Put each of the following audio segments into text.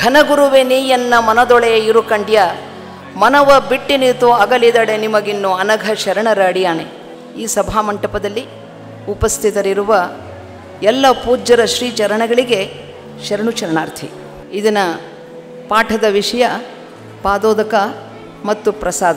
ಘನಗುರುವೆ ನೀಯನ್ನ ಮನದೊಳೆ ಇರು ಕಂಡ್ಯ ಮನವ ಬಿಟ್ಟಿನಿತು ಅಗಲಿದಡೆ ನಿಮಗಿನ್ನು ಅನಘ ಶರಣರ ಅಡಿಯಾಣೆ ಈ ಸಭಾಮಂಟಪದಲ್ಲಿ ಉಪಸ್ಥಿತರಿರುವ ಎಲ್ಲ ಪೂಜ್ಯರ ಶ್ರೀ ಚರಣಗಳಿಗೆ ಶರಣು ಶರಣಾರ್ಥಿ ಇದನ್ನ ಪಾಠದ ವಿಷಯ ಪಾದೋದಕ ಮತ್ತು ಪ್ರಸಾದ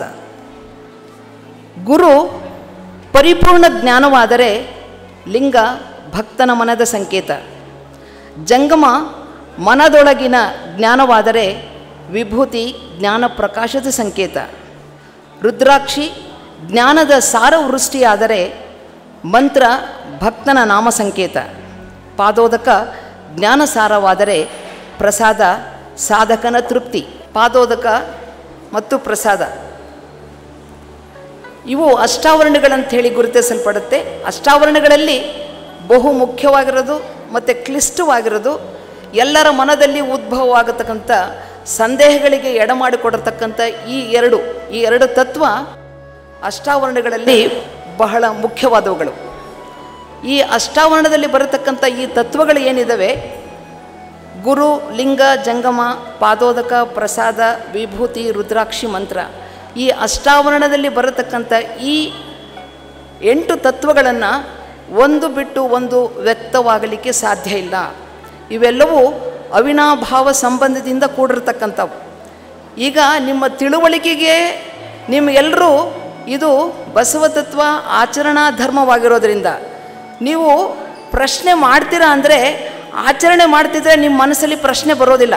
ಗುರು ಪರಿಪೂರ್ಣ ಜ್ಞಾನವಾದರೆ ಲಿಂಗ ಭಕ್ತನ ಮನದ ಸಂಕೇತ ಜಂಗಮ ಮನದೊಳಗಿನ ಜ್ಞಾನವಾದರೆ ವಿಭೂತಿ ಜ್ಞಾನ ಪ್ರಕಾಶದ ಸಂಕೇತ ರುದ್ರಾಕ್ಷಿ ಜ್ಞಾನದ ಸಾರವೃಷ್ಟಿಯಾದರೆ ಮಂತ್ರ ಭಕ್ತನ ನಾಮ ಸಂಕೇತ ಪಾದೋದಕ ಜ್ಞಾನ ಸಾರವಾದರೆ ಪ್ರಸಾದ ಸಾಧಕನ ತೃಪ್ತಿ ಪಾದೋದಕ ಮತ್ತು ಪ್ರಸಾದ ಇವು ಅಷ್ಟಾವರಣಗಳಂಥೇಳಿ ಗುರುತಿಸಲ್ಪಡುತ್ತೆ ಅಷ್ಟಾವರಣಗಳಲ್ಲಿ ಬಹು ಮುಖ್ಯವಾಗಿರೋದು ಮತ್ತು ಕ್ಲಿಷ್ಟವಾಗಿರೋದು ಎಲ್ಲರ ಮನದಲ್ಲಿ ಉದ್ಭವವಾಗತಕ್ಕಂಥ ಸಂದೇಹಗಳಿಗೆ ಎಡಮಾಡಿಕೊಡಿರ್ತಕ್ಕಂಥ ಈ ಎರಡು ಈ ಎರಡು ತತ್ವ ಅಷ್ಟಾವರಣಗಳಲ್ಲಿ ಬಹಳ ಮುಖ್ಯವಾದವುಗಳು ಈ ಅಷ್ಟಾವರಣದಲ್ಲಿ ಬರತಕ್ಕಂಥ ಈ ತತ್ವಗಳು ಏನಿದ್ದಾವೆ ಗುರು ಲಿಂಗ ಜಂಗಮ ಪಾದೋದಕ ಪ್ರಸಾದ ವಿಭೂತಿ ರುದ್ರಾಕ್ಷಿ ಮಂತ್ರ ಈ ಅಷ್ಟಾವರಣದಲ್ಲಿ ಬರತಕ್ಕಂಥ ಈ ಎಂಟು ತತ್ವಗಳನ್ನು ಒಂದು ಬಿಟ್ಟು ಒಂದು ವ್ಯಕ್ತವಾಗಲಿಕ್ಕೆ ಸಾಧ್ಯ ಇಲ್ಲ ಇವೆಲ್ಲವೂ ಅವಿನಾಭಾವ ಸಂಬಂಧದಿಂದ ಕೂಡಿರ್ತಕ್ಕಂಥವು ಈಗ ನಿಮ್ಮ ತಿಳುವಳಿಕೆಗೆ ನಿಮಗೆಲ್ಲರೂ ಇದು ಬಸವ ತತ್ವ ಆಚರಣಾ ಧರ್ಮವಾಗಿರೋದ್ರಿಂದ ನೀವು ಪ್ರಶ್ನೆ ಮಾಡ್ತೀರಾ ಅಂದರೆ ಆಚರಣೆ ಮಾಡ್ತಿದ್ರೆ ನಿಮ್ಮ ಮನಸ್ಸಲ್ಲಿ ಪ್ರಶ್ನೆ ಬರೋದಿಲ್ಲ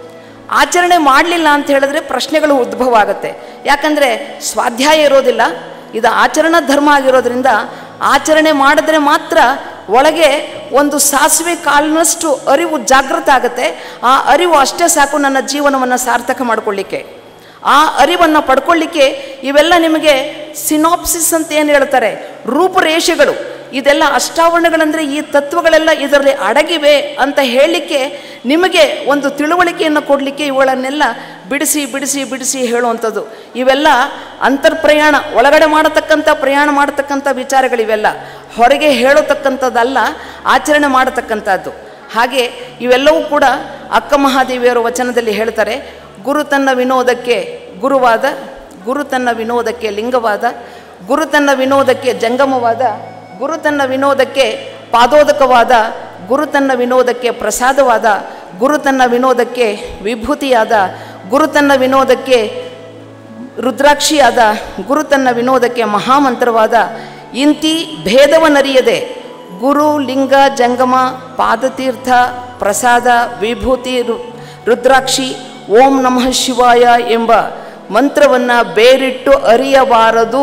ಆಚರಣೆ ಮಾಡಲಿಲ್ಲ ಅಂತ ಹೇಳಿದ್ರೆ ಪ್ರಶ್ನೆಗಳು ಉದ್ಭವ ಆಗುತ್ತೆ ಯಾಕಂದರೆ ಸ್ವಾಧ್ಯಾಯ ಇರೋದಿಲ್ಲ ಇದು ಆಚರಣಾ ಧರ್ಮ ಆಗಿರೋದ್ರಿಂದ ಆಚರಣೆ ಮಾಡಿದ್ರೆ ಮಾತ್ರ ಒಳಗೆ ಒಂದು ಸಾಸಿವೆ ಕಾಲಿನಷ್ಟು ಅರಿವು ಜಾಗೃತ ಆಗುತ್ತೆ ಆ ಅರಿವು ಅಷ್ಟೇ ಸಾಕು ನನ್ನ ಜೀವನವನ್ನು ಸಾರ್ಥಕ ಮಾಡಿಕೊಳ್ಳಿಕ್ಕೆ ಆ ಅರಿವನ್ನು ಪಡ್ಕೊಳ್ಳಿಕ್ಕೆ ಇವೆಲ್ಲ ನಿಮಗೆ ಸಿನಾಪ್ಸಿಸ್ ಅಂತ ಏನು ಹೇಳ್ತಾರೆ ರೂಪುರೇಷೆಗಳು ಇದೆಲ್ಲ ಅಷ್ಟಾವರಣಗಳಂದರೆ ಈ ತತ್ವಗಳೆಲ್ಲ ಇದರಲ್ಲಿ ಅಡಗಿವೆ ಅಂತ ಹೇಳಲಿಕ್ಕೆ ನಿಮಗೆ ಒಂದು ತಿಳುವಳಿಕೆಯನ್ನು ಕೊಡಲಿಕ್ಕೆ ಇವುಗಳನ್ನೆಲ್ಲ ಬಿಡಿಸಿ ಬಿಡಿಸಿ ಬಿಡಿಸಿ ಹೇಳುವಂಥದ್ದು ಇವೆಲ್ಲ ಅಂತರ್ಪ್ರಯಾಣ ಒಳಗಡೆ ಮಾಡತಕ್ಕಂಥ ಪ್ರಯಾಣ ಮಾಡತಕ್ಕಂಥ ವಿಚಾರಗಳಿವೆಲ್ಲ ಹೊರಗೆ ಹೇಳತಕ್ಕಂಥದ್ದಲ್ಲ ಆಚರಣೆ ಮಾಡತಕ್ಕಂಥದ್ದು ಹಾಗೆ ಇವೆಲ್ಲವೂ ಕೂಡ ಅಕ್ಕ ಮಹಾದೇವಿಯರ ವಚನದಲ್ಲಿ ಹೇಳ್ತಾರೆ ಗುರು ತನ್ನ ವಿನೋದಕ್ಕೆ ಗುರುವಾದ ಗುರು ತನ್ನ ವಿನೋದಕ್ಕೆ ಲಿಂಗವಾದ ಗುರು ತನ್ನ ವಿನೋದಕ್ಕೆ ಜಂಗಮವಾದ ಗುರು ತನ್ನ ವಿನೋದಕ್ಕೆ ಪಾದೋದಕವಾದ ಗುರು ತನ್ನ ವಿನೋದಕ್ಕೆ ಪ್ರಸಾದವಾದ ಗುರು ತನ್ನ ವಿನೋದಕ್ಕೆ ವಿಭೂತಿಯಾದ ಗುರು ತನ್ನ ವಿನೋದಕ್ಕೆ ರುದ್ರಾಕ್ಷಿಯಾದ ಗುರು ತನ್ನ ವಿನೋದಕ್ಕೆ ಮಹಾಮಂತ್ರವಾದ ಇಂತಿ ಭೇದವನ್ನರಿಯದೆ ಗುರು ಲಿಂಗ ಜಂಗಮ ಪಾದತೀರ್ಥ ಪ್ರಸಾದ ವಿಭೂತಿ ರು- ರುದ್ರಾಕ್ಷಿ ಓಂ ನಮಃ ಶಿವಾಯ ಎಂಬ ಮಂತ್ರವನ್ನು ಬೇರಿಟ್ಟು ಅರಿಯಬಾರದು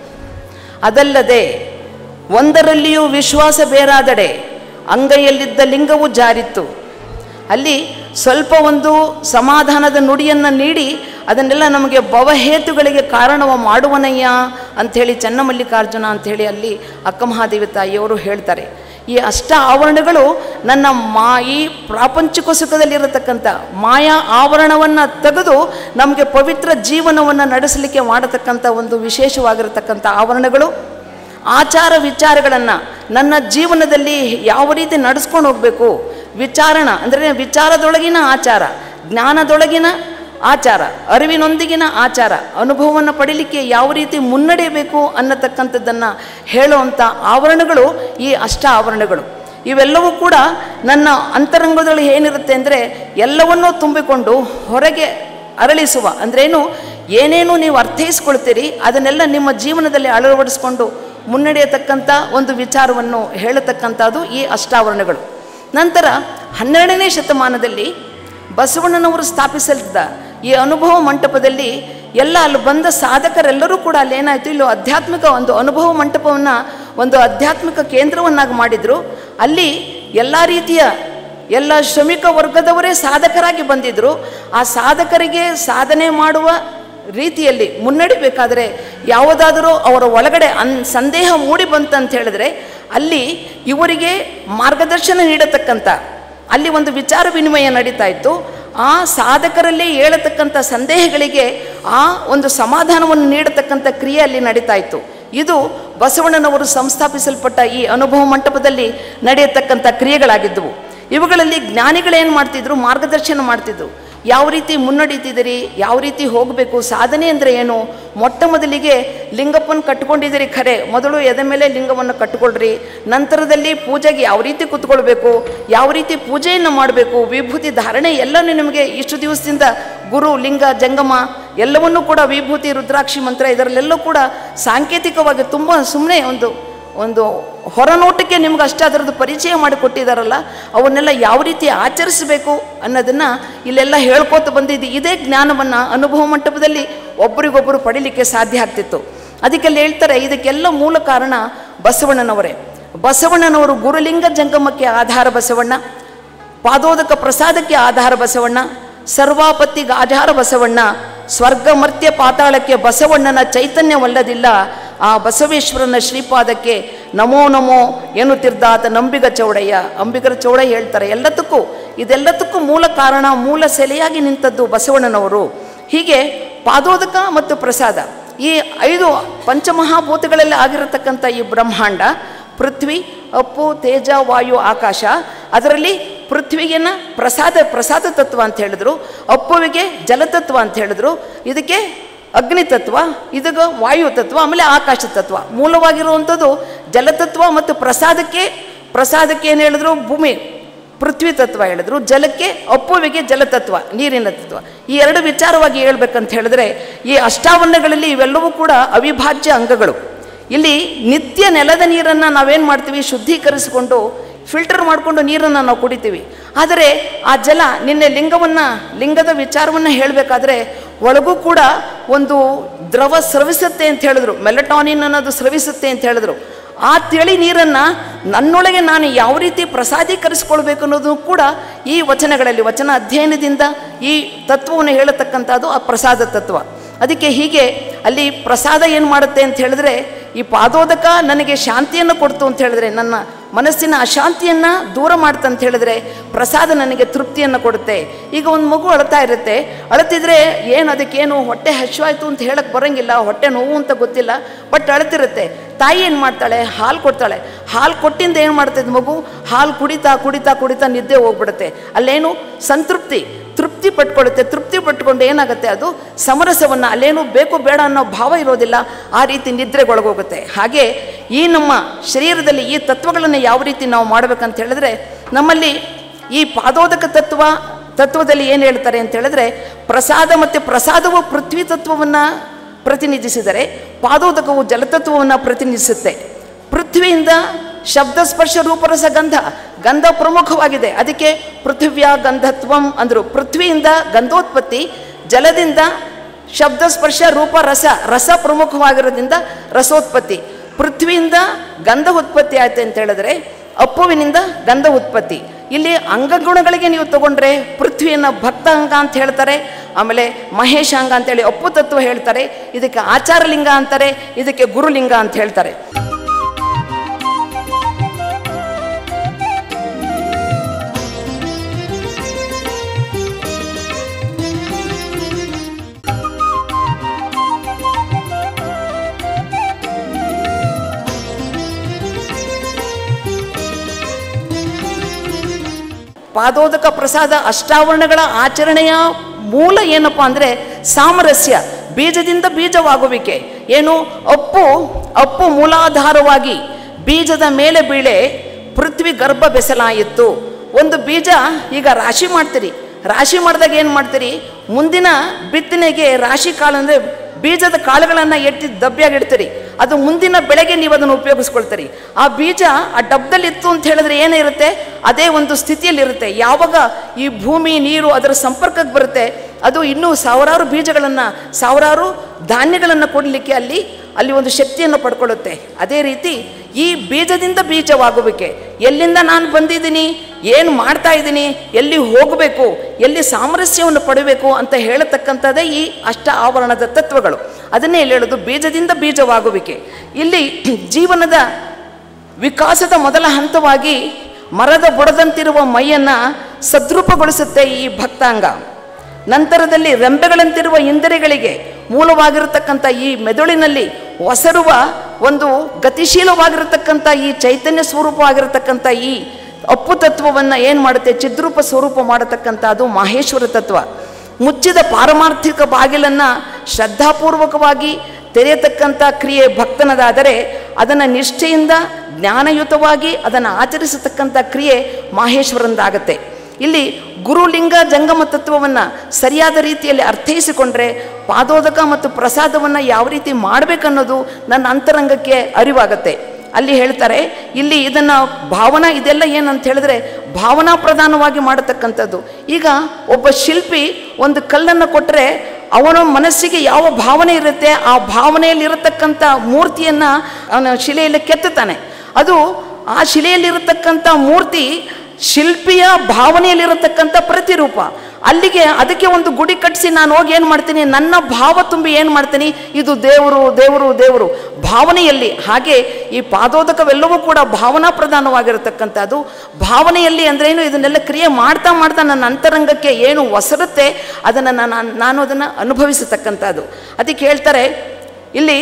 ಅದಲ್ಲದೆ ಒಂದರಲ್ಲಿಯೂ ವಿಶ್ವಾಸ ಬೇರಾದಡೆ ಅಂಗೈಯಲ್ಲಿದ್ದ ಲಿಂಗವು ಜಾರಿತ್ತು ಅಲ್ಲಿ ಸ್ವಲ್ಪ ಒಂದು ಸಮಾಧಾನದ ನುಡಿಯನ್ನು ನೀಡಿ ಅದನ್ನೆಲ್ಲ ನಮಗೆ ಭವಹೇತುಗಳಿಗೆ ಕಾರಣವ ಮಾಡುವನಯ್ಯ ಅಂಥೇಳಿ ಚನ್ನಮಲ್ಲಿಕಾರ್ಜುನ ಅಂಥೇಳಿ ಅಲ್ಲಿ ಅಕ್ಕಮಹಾದೇವಿ ತಾಯಿಯವರು ಹೇಳ್ತಾರೆ ಈ ಅಷ್ಟ ಆವರಣಗಳು ನನ್ನ ಮಾ ಈ ಪ್ರಾಪಂಚಿಕ ಸುಖದಲ್ಲಿರತಕ್ಕಂಥ ಮಾಯಾ ಆವರಣವನ್ನು ತೆಗೆದು ನಮಗೆ ಪವಿತ್ರ ಜೀವನವನ್ನು ನಡೆಸಲಿಕ್ಕೆ ಮಾಡತಕ್ಕಂಥ ಒಂದು ವಿಶೇಷವಾಗಿರತಕ್ಕಂಥ ಆವರಣಗಳು ಆಚಾರ ವಿಚಾರಗಳನ್ನು ನನ್ನ ಜೀವನದಲ್ಲಿ ಯಾವ ರೀತಿ ನಡೆಸ್ಕೊಂಡು ಹೋಗಬೇಕು ವಿಚಾರಣ ಅಂದರೆ ವಿಚಾರದೊಳಗಿನ ಆಚಾರ ಜ್ಞಾನದೊಳಗಿನ ಆಚಾರ ಅರಿವಿನೊಂದಿಗಿನ ಆಚಾರ ಅನುಭವವನ್ನು ಪಡೀಲಿಕ್ಕೆ ಯಾವ ರೀತಿ ಮುನ್ನಡೆಯಬೇಕು ಅನ್ನತಕ್ಕಂಥದ್ದನ್ನು ಹೇಳುವಂಥ ಆವರಣಗಳು ಈ ಅಷ್ಟ ಆವರಣಗಳು ಇವೆಲ್ಲವೂ ಕೂಡ ನನ್ನ ಅಂತರಂಗದಲ್ಲಿ ಏನಿರುತ್ತೆ ಅಂದರೆ ಎಲ್ಲವನ್ನೂ ತುಂಬಿಕೊಂಡು ಹೊರಗೆ ಅರಳಿಸುವ ಅಂದ್ರೇನು ಏನೇನು ನೀವು ಅರ್ಥೈಸ್ಕೊಳ್ತೀರಿ ಅದನ್ನೆಲ್ಲ ನಿಮ್ಮ ಜೀವನದಲ್ಲಿ ಅಳವಡಿಸ್ಕೊಂಡು ಮುನ್ನಡೆಯತಕ್ಕಂಥ ಒಂದು ವಿಚಾರವನ್ನು ಹೇಳತಕ್ಕಂಥದ್ದು ಈ ಅಷ್ಟಾವರಣಗಳು ನಂತರ ಹನ್ನೆರಡನೇ ಶತಮಾನದಲ್ಲಿ ಬಸವಣ್ಣನವರು ಸ್ಥಾಪಿಸಲಿದ್ದ ಈ ಅನುಭವ ಮಂಟಪದಲ್ಲಿ ಎಲ್ಲ ಅಲ್ಲಿ ಬಂದ ಸಾಧಕರೆಲ್ಲರೂ ಕೂಡ ಅಲ್ಲಿ ಏನಾಯಿತು ಇಲ್ಲಿ ಆಧ್ಯಾತ್ಮಿಕ ಒಂದು ಅನುಭವ ಮಂಟಪವನ್ನು ಒಂದು ಆಧ್ಯಾತ್ಮಿಕ ಕೇಂದ್ರವನ್ನಾಗಿ ಮಾಡಿದರು ಅಲ್ಲಿ ಎಲ್ಲ ರೀತಿಯ ಎಲ್ಲ ಶ್ರಮಿಕ ವರ್ಗದವರೇ ಸಾಧಕರಾಗಿ ಬಂದಿದ್ದರು ಆ ಸಾಧಕರಿಗೆ ಸಾಧನೆ ಮಾಡುವ ರೀತಿಯಲ್ಲಿ ಮುನ್ನಡಿಬೇಕಾದರೆ ಯಾವುದಾದರೂ ಅವರ ಒಳಗಡೆ ಅನ್ ಸಂದೇಹ ಮೂಡಿ ಬಂತಂತ ಹೇಳಿದ್ರೆ ಅಲ್ಲಿ ಇವರಿಗೆ ಮಾರ್ಗದರ್ಶನ ನೀಡತಕ್ಕಂಥ ಅಲ್ಲಿ ಒಂದು ವಿಚಾರ ವಿನಿಮಯ ನಡೀತಾ ಇತ್ತು ಆ ಸಾಧಕರಲ್ಲಿ ಹೇಳತಕ್ಕಂಥ ಸಂದೇಹಗಳಿಗೆ ಆ ಒಂದು ಸಮಾಧಾನವನ್ನು ನೀಡತಕ್ಕಂಥ ಕ್ರಿಯೆ ಅಲ್ಲಿ ನಡೀತಾ ಇತ್ತು ಇದು ಬಸವಣ್ಣನವರು ಸಂಸ್ಥಾಪಿಸಲ್ಪಟ್ಟ ಈ ಅನುಭವ ಮಂಟಪದಲ್ಲಿ ನಡೆಯತಕ್ಕಂಥ ಕ್ರಿಯೆಗಳಾಗಿದ್ದವು ಇವುಗಳಲ್ಲಿ ಜ್ಞಾನಿಗಳೇನು ಮಾಡ್ತಿದ್ರು ಮಾರ್ಗದರ್ಶನ ಮಾಡ್ತಿದ್ರು ಯಾವ ರೀತಿ ಮುನ್ನಡೀತಿದ್ದೀರಿ ಯಾವ ರೀತಿ ಹೋಗಬೇಕು ಸಾಧನೆ ಅಂದರೆ ಏನು ಮೊಟ್ಟ ಮೊದಲಿಗೆ ಲಿಂಗಪ್ಪನ ಕಟ್ಕೊಂಡಿದ್ದೀರಿ ಖರೆ ಮೊದಲು ಎದೆ ಮೇಲೆ ಲಿಂಗವನ್ನು ಕಟ್ಕೊಳ್ರಿ ನಂತರದಲ್ಲಿ ಪೂಜೆಗೆ ಯಾವ ರೀತಿ ಕೂತ್ಕೊಳ್ಬೇಕು ಯಾವ ರೀತಿ ಪೂಜೆಯನ್ನು ಮಾಡಬೇಕು ವಿಭೂತಿ ಧಾರಣೆ ಎಲ್ಲನೂ ನಿಮಗೆ ಇಷ್ಟು ದಿವಸದಿಂದ ಗುರು ಲಿಂಗ ಜಂಗಮ ಎಲ್ಲವನ್ನೂ ಕೂಡ ವಿಭೂತಿ ರುದ್ರಾಕ್ಷಿ ಮಂತ್ರ ಇದರಲ್ಲೆಲ್ಲ ಕೂಡ ಸಾಂಕೇತಿಕವಾಗಿ ತುಂಬ ಸುಮ್ಮನೆ ಒಂದು ಒಂದು ಹೊರನೋಟಕ್ಕೆ ನಿಮ್ಗೆ ಅಷ್ಟೇ ಅದರದ್ದು ಪರಿಚಯ ಮಾಡಿಕೊಟ್ಟಿದ್ದಾರಲ್ಲ ಅವನ್ನೆಲ್ಲ ಯಾವ ರೀತಿ ಆಚರಿಸಬೇಕು ಅನ್ನೋದನ್ನು ಇಲ್ಲೆಲ್ಲ ಹೇಳ್ಕೋತ ಬಂದಿದ್ದು ಇದೇ ಜ್ಞಾನವನ್ನು ಅನುಭವ ಮಂಟಪದಲ್ಲಿ ಒಬ್ಬರಿಗೊಬ್ಬರು ಪಡೀಲಿಕ್ಕೆ ಸಾಧ್ಯ ಆಗ್ತಿತ್ತು ಅದಕ್ಕೆಲ್ಲ ಹೇಳ್ತಾರೆ ಇದಕ್ಕೆಲ್ಲ ಮೂಲ ಕಾರಣ ಬಸವಣ್ಣನವರೇ ಬಸವಣ್ಣನವರು ಗುರುಲಿಂಗ ಜಂಗಮಕ್ಕೆ ಆಧಾರ ಬಸವಣ್ಣ ಪಾದೋದಕ ಪ್ರಸಾದಕ್ಕೆ ಆಧಾರ ಬಸವಣ್ಣ ಸರ್ವಾಪತ್ತಿಗೆ ಆಧಾರ ಬಸವಣ್ಣ ಸ್ವರ್ಗ ಮರ್ತ್ಯ ಪಾತಾಳಕ್ಕೆ ಬಸವಣ್ಣನ ಚೈತನ್ಯವಲ್ಲದಿಲ್ಲ ಆ ಬಸವೇಶ್ವರನ ಶ್ರೀಪಾದಕ್ಕೆ ನಮೋ ನಮೋ ಎನ್ನುತ್ತಿರ್ದಾತ ನಂಬಿಗ ಚೌಡಯ್ಯ ಅಂಬಿಗರ ಚೌಡಯ್ಯ ಹೇಳ್ತಾರೆ ಎಲ್ಲದಕ್ಕೂ ಇದೆಲ್ಲದಕ್ಕೂ ಮೂಲ ಕಾರಣ ಮೂಲ ಸೆಲೆಯಾಗಿ ನಿಂತದ್ದು ಬಸವಣ್ಣನವರು ಹೀಗೆ ಪಾದೋದಕ ಮತ್ತು ಪ್ರಸಾದ ಈ ಐದು ಪಂಚಮಹಾಭೂತಗಳಲ್ಲಿ ಆಗಿರತಕ್ಕಂಥ ಈ ಬ್ರಹ್ಮಾಂಡ ಪೃಥ್ವಿ ಅಪ್ಪು ತೇಜ ವಾಯು ಆಕಾಶ ಅದರಲ್ಲಿ ಪೃಥ್ವಿಗೆನ ಪ್ರಸಾದ ಪ್ರಸಾದ ತತ್ವ ಅಂತ ಹೇಳಿದ್ರು ಅಪ್ಪುವಿಗೆ ಜಲತತ್ವ ಅಂತ ಹೇಳಿದ್ರು ಇದಕ್ಕೆ ಅಗ್ನಿ ತತ್ವ ಇದಕ್ಕೆ ವಾಯು ತತ್ವ ಆಮೇಲೆ ಆಕಾಶ ತತ್ವ ಮೂಲವಾಗಿರುವಂಥದ್ದು ಜಲತತ್ವ ಮತ್ತು ಪ್ರಸಾದಕ್ಕೆ ಪ್ರಸಾದಕ್ಕೆ ಏನು ಹೇಳಿದ್ರು ಭೂಮಿ ಪೃಥ್ವಿ ತತ್ವ ಹೇಳಿದ್ರು ಜಲಕ್ಕೆ ಅಪ್ಪುವಿಗೆ ಜಲತತ್ವ ನೀರಿನ ತತ್ವ ಈ ಎರಡು ವಿಚಾರವಾಗಿ ಹೇಳ್ಬೇಕಂತ ಹೇಳಿದ್ರೆ ಈ ಅಷ್ಟಾವರಣಗಳಲ್ಲಿ ಇವೆಲ್ಲವೂ ಕೂಡ ಅವಿಭಾಜ್ಯ ಅಂಗಗಳು ಇಲ್ಲಿ ನಿತ್ಯ ನೆಲದ ನೀರನ್ನು ನಾವೇನು ಮಾಡ್ತೀವಿ ಶುದ್ಧೀಕರಿಸಿಕೊಂಡು ಫಿಲ್ಟರ್ ಮಾಡಿಕೊಂಡು ನೀರನ್ನು ನಾವು ಕುಡಿತೀವಿ ಆದರೆ ಆ ಜಲ ನಿನ್ನೆ ಲಿಂಗವನ್ನು ಲಿಂಗದ ವಿಚಾರವನ್ನು ಹೇಳಬೇಕಾದ್ರೆ ಒಳಗೂ ಕೂಡ ಒಂದು ದ್ರವ ಸ್ರವಿಸುತ್ತೆ ಅಂತ ಹೇಳಿದ್ರು ಮೆಲಟಾನಿನ್ ಅನ್ನೋದು ಸ್ರವಿಸುತ್ತೆ ಅಂತ ಹೇಳಿದ್ರು ಆ ತಿಳಿ ನೀರನ್ನು ನನ್ನೊಳಗೆ ನಾನು ಯಾವ ರೀತಿ ಪ್ರಸಾದೀಕರಿಸ್ಕೊಳ್ಬೇಕು ಅನ್ನೋದು ಕೂಡ ಈ ವಚನಗಳಲ್ಲಿ ವಚನ ಅಧ್ಯಯನದಿಂದ ಈ ತತ್ವವನ್ನು ಹೇಳತಕ್ಕಂಥದ್ದು ಆ ಪ್ರಸಾದ ತತ್ವ ಅದಕ್ಕೆ ಹೀಗೆ ಅಲ್ಲಿ ಪ್ರಸಾದ ಏನು ಮಾಡುತ್ತೆ ಅಂತ ಹೇಳಿದ್ರೆ ಈ ಪಾದೋದಕ ನನಗೆ ಶಾಂತಿಯನ್ನು ಕೊಡ್ತು ಅಂತ ಹೇಳಿದ್ರೆ ನನ್ನ ಮನಸ್ಸಿನ ಅಶಾಂತಿಯನ್ನು ದೂರ ಮಾಡ್ತಂತ ಹೇಳಿದ್ರೆ ಪ್ರಸಾದ ನನಗೆ ತೃಪ್ತಿಯನ್ನು ಕೊಡುತ್ತೆ ಈಗ ಒಂದು ಮಗು ಅಳ್ತಾ ಇರುತ್ತೆ ಅಳ್ತಿದ್ರೆ ಏನು ಅದಕ್ಕೇನು ಹೊಟ್ಟೆ ಹಸಿವಾಯ್ತು ಅಂತ ಹೇಳಕ್ಕೆ ಬರೋಂಗಿಲ್ಲ ಹೊಟ್ಟೆ ನೋವು ಅಂತ ಗೊತ್ತಿಲ್ಲ ಬಟ್ ಅಳ್ತಿರುತ್ತೆ ತಾಯಿ ಏನು ಮಾಡ್ತಾಳೆ ಹಾಲು ಕೊಡ್ತಾಳೆ ಹಾಲು ಕೊಟ್ಟಿಂದ ಏನು ಮಾಡ್ತದೆ ಮಗು ಹಾಲು ಕುಡಿತಾ ಕುಡಿತಾ ಕುಡಿತಾ ನಿದ್ದೆ ಹೋಗ್ಬಿಡುತ್ತೆ ಅಲ್ಲೇನು ಸಂತೃಪ್ತಿ ತೃಪ್ತಿ ಪಟ್ಕೊಳ್ಳುತ್ತೆ ತೃಪ್ತಿ ಪಟ್ಕೊಂಡು ಏನಾಗುತ್ತೆ ಅದು ಸಮರಸವನ್ನು ಅಲ್ಲೇನು ಬೇಕು ಬೇಡ ಅನ್ನೋ ಭಾವ ಇರೋದಿಲ್ಲ ಆ ರೀತಿ ನಿದ್ರೆಗೊಳಗೋಗುತ್ತೆ ಹಾಗೆ ಈ ನಮ್ಮ ಶರೀರದಲ್ಲಿ ಈ ತತ್ವಗಳನ್ನು ಯಾವ ರೀತಿ ನಾವು ಮಾಡಬೇಕಂತ ಹೇಳಿದ್ರೆ ನಮ್ಮಲ್ಲಿ ಈ ಪಾದೋದಕ ತತ್ವ ತತ್ವದಲ್ಲಿ ಏನು ಹೇಳ್ತಾರೆ ಅಂತ ಹೇಳಿದ್ರೆ ಪ್ರಸಾದ ಮತ್ತು ಪ್ರಸಾದವು ಪೃಥ್ವಿ ತತ್ವವನ್ನು ಪ್ರತಿನಿಧಿಸಿದರೆ ಪಾದೋದಕವು ಜಲತತ್ವವನ್ನು ಪ್ರತಿನಿಧಿಸುತ್ತೆ ಪೃಥ್ವಿಯಿಂದ ಶಬ್ದ ಸ್ಪರ್ಶ ರೂಪರಸ ಗಂಧ ಗಂಧ ಪ್ರಮುಖವಾಗಿದೆ ಅದಕ್ಕೆ ಪೃಥ್ವಿಯ ಗಂಧತ್ವಂ ಅಂದರು ಪೃಥ್ವಿಯಿಂದ ಗಂಧೋತ್ಪತ್ತಿ ಜಲದಿಂದ ಶಬ್ದ ಸ್ಪರ್ಶ ರೂಪ ರಸ ರಸ ಪ್ರಮುಖವಾಗಿರೋದ್ರಿಂದ ರಸೋತ್ಪತ್ತಿ ಪೃಥ್ವಿಯಿಂದ ಗಂಧ ಉತ್ಪತ್ತಿ ಆಯ್ತು ಅಂತ ಹೇಳಿದ್ರೆ ಅಪ್ಪುವಿನಿಂದ ಗಂಧ ಉತ್ಪತ್ತಿ ಇಲ್ಲಿ ಅಂಗಗುಣಗಳಿಗೆ ನೀವು ತಗೊಂಡ್ರೆ ಪೃಥ್ವಿಯನ್ನು ಭಕ್ತ ಅಂಗ ಅಂತ ಹೇಳ್ತಾರೆ ಆಮೇಲೆ ಮಹೇಶ ಅಂಗ ಅಂತೇಳಿ ಅಪ್ಪು ತತ್ವ ಹೇಳ್ತಾರೆ ಇದಕ್ಕೆ ಆಚಾರಲಿಂಗ ಅಂತಾರೆ ಇದಕ್ಕೆ ಗುರುಲಿಂಗ ಅಂತ ಹೇಳ್ತಾರೆ ಪಾದೋದಕ ಪ್ರಸಾದ ಅಷ್ಟಾವರಣಗಳ ಆಚರಣೆಯ ಮೂಲ ಏನಪ್ಪ ಅಂದರೆ ಸಾಮರಸ್ಯ ಬೀಜದಿಂದ ಬೀಜವಾಗುವಿಕೆ ಏನು ಅಪ್ಪು ಅಪ್ಪು ಮೂಲಾಧಾರವಾಗಿ ಬೀಜದ ಮೇಲೆ ಬೀಳೆ ಪೃಥ್ವಿ ಗರ್ಭ ಬೆಸಲಾಯಿತು ಒಂದು ಬೀಜ ಈಗ ರಾಶಿ ಮಾಡ್ತೀರಿ ರಾಶಿ ಮಾಡಿದಾಗ ಏನು ಮಾಡ್ತೀರಿ ಮುಂದಿನ ಬಿತ್ತನೆಗೆ ರಾಶಿ ಕಾಳು ಅಂದರೆ ಬೀಜದ ಕಾಳುಗಳನ್ನು ಎತ್ತಿ ದಬ್ಬಿಯಾಗಿ ಇಡ್ತೀರಿ ಅದು ಮುಂದಿನ ಬೆಳೆಗೆ ನೀವು ಅದನ್ನು ಉಪಯೋಗಿಸ್ಕೊಳ್ತೀರಿ ಆ ಬೀಜ ಆ ಡಬ್ಬದಲ್ಲಿ ಇತ್ತು ಅಂತ ಹೇಳಿದ್ರೆ ಏನಿರುತ್ತೆ ಅದೇ ಒಂದು ಸ್ಥಿತಿಯಲ್ಲಿರುತ್ತೆ ಯಾವಾಗ ಈ ಭೂಮಿ ನೀರು ಅದರ ಸಂಪರ್ಕಕ್ಕೆ ಬರುತ್ತೆ ಅದು ಇನ್ನೂ ಸಾವಿರಾರು ಬೀಜಗಳನ್ನು ಸಾವಿರಾರು ಧಾನ್ಯಗಳನ್ನು ಕೊಡಲಿಕ್ಕೆ ಅಲ್ಲಿ ಅಲ್ಲಿ ಒಂದು ಶಕ್ತಿಯನ್ನು ಪಡ್ಕೊಳ್ಳುತ್ತೆ ಅದೇ ರೀತಿ ಈ ಬೀಜದಿಂದ ಬೀಜವಾಗುವಿಕೆ ಎಲ್ಲಿಂದ ನಾನು ಬಂದಿದ್ದೀನಿ ಏನು ಮಾಡ್ತಾ ಇದ್ದೀನಿ ಎಲ್ಲಿ ಹೋಗಬೇಕು ಎಲ್ಲಿ ಸಾಮರಸ್ಯವನ್ನು ಪಡಬೇಕು ಅಂತ ಹೇಳತಕ್ಕಂಥದ್ದೇ ಈ ಅಷ್ಟ ಆವರಣದ ತತ್ವಗಳು ಅದನ್ನೇ ಇಲ್ಲಿ ಹೇಳೋದು ಬೀಜದಿಂದ ಬೀಜವಾಗುವಿಕೆ ಇಲ್ಲಿ ಜೀವನದ ವಿಕಾಸದ ಮೊದಲ ಹಂತವಾಗಿ ಮರದ ಬುಡದಂತಿರುವ ಮೈಯನ್ನು ಸದ್ರೂಪಗೊಳಿಸುತ್ತೆ ಈ ಭಕ್ತಾಂಗ ನಂತರದಲ್ಲಿ ರೆಂಬೆಗಳಂತಿರುವ ಇಂದ್ರಿಯಗಳಿಗೆ ಮೂಲವಾಗಿರತಕ್ಕಂಥ ಈ ಮೆದುಳಿನಲ್ಲಿ ಒಸರುವ ಒಂದು ಗತಿಶೀಲವಾಗಿರತಕ್ಕಂಥ ಈ ಚೈತನ್ಯ ಸ್ವರೂಪವಾಗಿರತಕ್ಕಂಥ ಈ ಅಪ್ಪು ತತ್ವವನ್ನು ಏನು ಮಾಡುತ್ತೆ ಚಿದ್ರೂಪ ಸ್ವರೂಪ ಮಾಡತಕ್ಕಂಥ ಅದು ಮಾಹೇಶ್ವರ ತತ್ವ ಮುಚ್ಚಿದ ಪಾರಮಾರ್ಥಿಕ ಬಾಗಿಲನ್ನು ಶ್ರದ್ಧಾಪೂರ್ವಕವಾಗಿ ತೆರೆಯತಕ್ಕಂಥ ಕ್ರಿಯೆ ಭಕ್ತನದಾದರೆ ಅದನ್ನು ನಿಷ್ಠೆಯಿಂದ ಜ್ಞಾನಯುತವಾಗಿ ಅದನ್ನು ಆಚರಿಸತಕ್ಕಂಥ ಕ್ರಿಯೆ ಮಾಹೇಶ್ವರಂದಾಗತ್ತೆ ಇಲ್ಲಿ ಗುರುಲಿಂಗ ಜಂಗಮ ತತ್ವವನ್ನು ಸರಿಯಾದ ರೀತಿಯಲ್ಲಿ ಅರ್ಥೈಸಿಕೊಂಡ್ರೆ ಪಾದೋದಕ ಮತ್ತು ಪ್ರಸಾದವನ್ನು ಯಾವ ರೀತಿ ಮಾಡಬೇಕನ್ನೋದು ನನ್ನ ಅಂತರಂಗಕ್ಕೆ ಅರಿವಾಗತ್ತೆ ಅಲ್ಲಿ ಹೇಳ್ತಾರೆ ಇಲ್ಲಿ ಇದನ್ನು ಭಾವನಾ ಇದೆಲ್ಲ ಏನಂತ ಹೇಳಿದ್ರೆ ಭಾವನಾ ಪ್ರಧಾನವಾಗಿ ಮಾಡತಕ್ಕಂಥದ್ದು ಈಗ ಒಬ್ಬ ಶಿಲ್ಪಿ ಒಂದು ಕಲ್ಲನ್ನು ಕೊಟ್ಟರೆ ಅವನ ಮನಸ್ಸಿಗೆ ಯಾವ ಭಾವನೆ ಇರುತ್ತೆ ಆ ಭಾವನೆಯಲ್ಲಿರತಕ್ಕಂಥ ಮೂರ್ತಿಯನ್ನು ಅವನ ಶಿಲೆಯಲ್ಲಿ ಕೆತ್ತುತ್ತಾನೆ ಅದು ಆ ಶಿಲೆಯಲ್ಲಿರತಕ್ಕಂಥ ಮೂರ್ತಿ ಶಿಲ್ಪಿಯ ಭಾವನೆಯಲ್ಲಿರತಕ್ಕಂಥ ಪ್ರತಿರೂಪ ಅಲ್ಲಿಗೆ ಅದಕ್ಕೆ ಒಂದು ಗುಡಿ ಕಟ್ಟಿಸಿ ನಾನು ಹೋಗಿ ಏನು ಮಾಡ್ತೀನಿ ನನ್ನ ಭಾವ ತುಂಬಿ ಏನು ಮಾಡ್ತೀನಿ ಇದು ದೇವರು ದೇವರು ದೇವರು ಭಾವನೆಯಲ್ಲಿ ಹಾಗೆ ಈ ಪಾದೋದಕವೆಲ್ಲವೂ ಕೂಡ ಭಾವನಾ ಪ್ರಧಾನವಾಗಿರತಕ್ಕಂಥದ್ದು ಭಾವನೆಯಲ್ಲಿ ಅಂದ್ರೆ ಏನು ಇದನ್ನೆಲ್ಲ ಕ್ರಿಯೆ ಮಾಡ್ತಾ ಮಾಡ್ತಾ ನನ್ನ ಅಂತರಂಗಕ್ಕೆ ಏನು ಒಸರುತ್ತೆ ಅದನ್ನು ನಾನು ನಾನು ಅದನ್ನು ಅನುಭವಿಸತಕ್ಕಂಥದ್ದು ಅದಕ್ಕೆ ಹೇಳ್ತಾರೆ ಇಲ್ಲಿ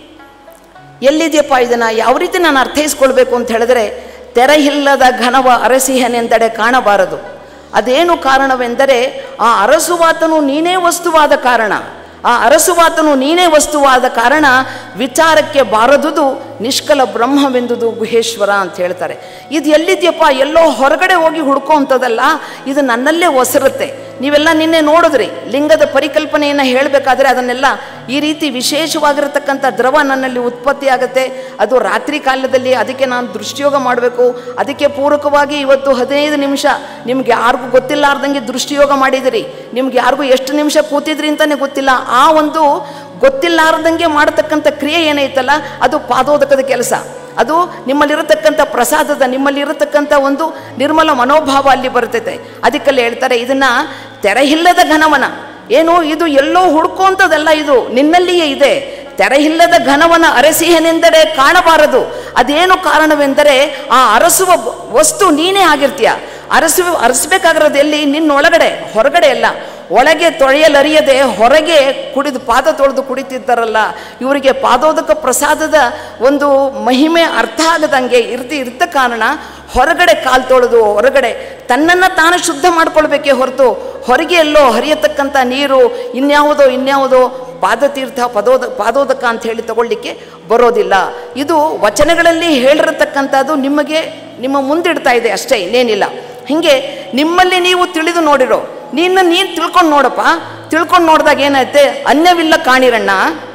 ಎಲ್ಲಿದೆಯಪ್ಪ ಇದನ್ನು ಯಾವ ರೀತಿ ನಾನು ಅರ್ಥೈಸ್ಕೊಳ್ಬೇಕು ಅಂತ ಹೇಳಿದ್ರೆ ತೆರೆಯಿಲ್ಲದ ಘನವ ಅರಸಿಹನೆಂದೆಡೆ ಕಾಣಬಾರದು ಅದೇನು ಕಾರಣವೆಂದರೆ ಆ ಅರಸುವಾತನು ನೀನೇ ವಸ್ತುವಾದ ಕಾರಣ ಆ ಅರಸುವಾತನು ನೀನೇ ವಸ್ತುವಾದ ಕಾರಣ ವಿಚಾರಕ್ಕೆ ಬಾರದುದು ನಿಷ್ಕಲ ಬ್ರಹ್ಮವೆಂದುದು ಗುಹೇಶ್ವರ ಅಂತ ಹೇಳ್ತಾರೆ ಇದು ಎಲ್ಲಿದೆಯಪ್ಪ ಎಲ್ಲೋ ಹೊರಗಡೆ ಹೋಗಿ ಹುಡ್ಕೋ ಅಂಥದ್ದಲ್ಲ ಇದು ನನ್ನಲ್ಲೇ ಒಸರುತ್ತೆ ನೀವೆಲ್ಲ ನಿನ್ನೆ ನೋಡಿದ್ರಿ ಲಿಂಗದ ಪರಿಕಲ್ಪನೆಯನ್ನು ಹೇಳಬೇಕಾದ್ರೆ ಅದನ್ನೆಲ್ಲ ಈ ರೀತಿ ವಿಶೇಷವಾಗಿರತಕ್ಕಂಥ ದ್ರವ ನನ್ನಲ್ಲಿ ಉತ್ಪತ್ತಿ ಆಗುತ್ತೆ ಅದು ರಾತ್ರಿ ಕಾಲದಲ್ಲಿ ಅದಕ್ಕೆ ನಾನು ದೃಷ್ಟಿಯೋಗ ಮಾಡಬೇಕು ಅದಕ್ಕೆ ಪೂರಕವಾಗಿ ಇವತ್ತು ಹದಿನೈದು ನಿಮಿಷ ನಿಮ್ಗೆ ಯಾರಿಗೂ ಗೊತ್ತಿಲ್ಲಾರ್ದಂಗೆ ದೃಷ್ಟಿಯೋಗ ಮಾಡಿದಿರಿ ನಿಮ್ಗೆ ಯಾರಿಗೂ ಎಷ್ಟು ನಿಮಿಷ ಕೂತಿದ್ರಿ ಅಂತಲೇ ಗೊತ್ತಿಲ್ಲ ಆ ಒಂದು ಗೊತ್ತಿಲ್ಲಾರ್ದಂಗೆ ಮಾಡತಕ್ಕಂಥ ಕ್ರಿಯೆ ಏನೈತಲ್ಲ ಅದು ಪಾದೋದಕದ ಕೆಲಸ ಅದು ನಿಮ್ಮಲ್ಲಿರತಕ್ಕಂಥ ಪ್ರಸಾದದ ನಿಮ್ಮಲ್ಲಿರತಕ್ಕಂಥ ಒಂದು ನಿರ್ಮಲ ಮನೋಭಾವ ಅಲ್ಲಿ ಬರ್ತೈತೆ ಅದಕ್ಕಲ್ಲಿ ಹೇಳ್ತಾರೆ ಇದನ್ನ ತೆರೆಯಿಲ್ಲದ ಘನವನ ಏನು ಇದು ಎಲ್ಲೋ ಹುಡ್ಕೋಂಥದ್ದಲ್ಲ ಇದು ನಿನ್ನಲ್ಲಿಯೇ ಇದೆ ತೆರೆಯಿಲ್ಲದ ಘನವನ ಅರಸಿಹನೆಂದರೆ ಕಾಣಬಾರದು ಅದೇನು ಕಾರಣವೆಂದರೆ ಆ ಅರಸುವ ವಸ್ತು ನೀನೇ ಆಗಿರ್ತೀಯ ಅರಸು ಅರಸಬೇಕಾಗಿರೋದು ಎಲ್ಲಿ ನಿನ್ನೊಳಗಡೆ ಹೊರಗಡೆ ಅಲ್ಲ ಒಳಗೆ ತೊಳೆಯಲರಿಯದೆ ಹೊರಗೆ ಕುಡಿದು ಪಾದ ತೊಳೆದು ಕುಡಿತಿದ್ದಾರಲ್ಲ ಇವರಿಗೆ ಪಾದೋದಕ ಪ್ರಸಾದದ ಒಂದು ಮಹಿಮೆ ಅರ್ಥ ಆಗದಂಗೆ ಇರ್ತಿ ಇರ್ತ ಕಾರಣ ಹೊರಗಡೆ ಕಾಲು ತೊಳೆದು ಹೊರಗಡೆ ತನ್ನನ್ನು ತಾನು ಶುದ್ಧ ಮಾಡ್ಕೊಳ್ಬೇಕೇ ಹೊರತು ಹೊರಗೆ ಎಲ್ಲೋ ಹರಿಯತಕ್ಕಂಥ ನೀರು ಇನ್ಯಾವುದೋ ಇನ್ಯಾವುದೋ ಪಾದತೀರ್ಥ ಪದೋದ ಪಾದೋದಕ ಅಂತ ಹೇಳಿ ತಗೊಳ್ಳಿಕ್ಕೆ ಬರೋದಿಲ್ಲ ಇದು ವಚನಗಳಲ್ಲಿ ಹೇಳಿರತಕ್ಕಂಥದ್ದು ನಿಮಗೆ ನಿಮ್ಮ ಮುಂದಿಡ್ತಾ ಇದೆ ಅಷ್ಟೇ ಇನ್ನೇನಿಲ್ಲ ಹೀಗೆ ನಿಮ್ಮಲ್ಲಿ ನೀವು ತಿಳಿದು ನೋಡಿರೋ ನಿನ್ನ ನೀನು ತಿಳ್ಕೊಂಡು ನೋಡಪ್ಪ ತಿಳ್ಕೊಂಡು ನೋಡಿದಾಗ ಏನೈತೆ ಅನ್ಯವಿಲ್ಲ ಕಾಣಿರಣ್ಣ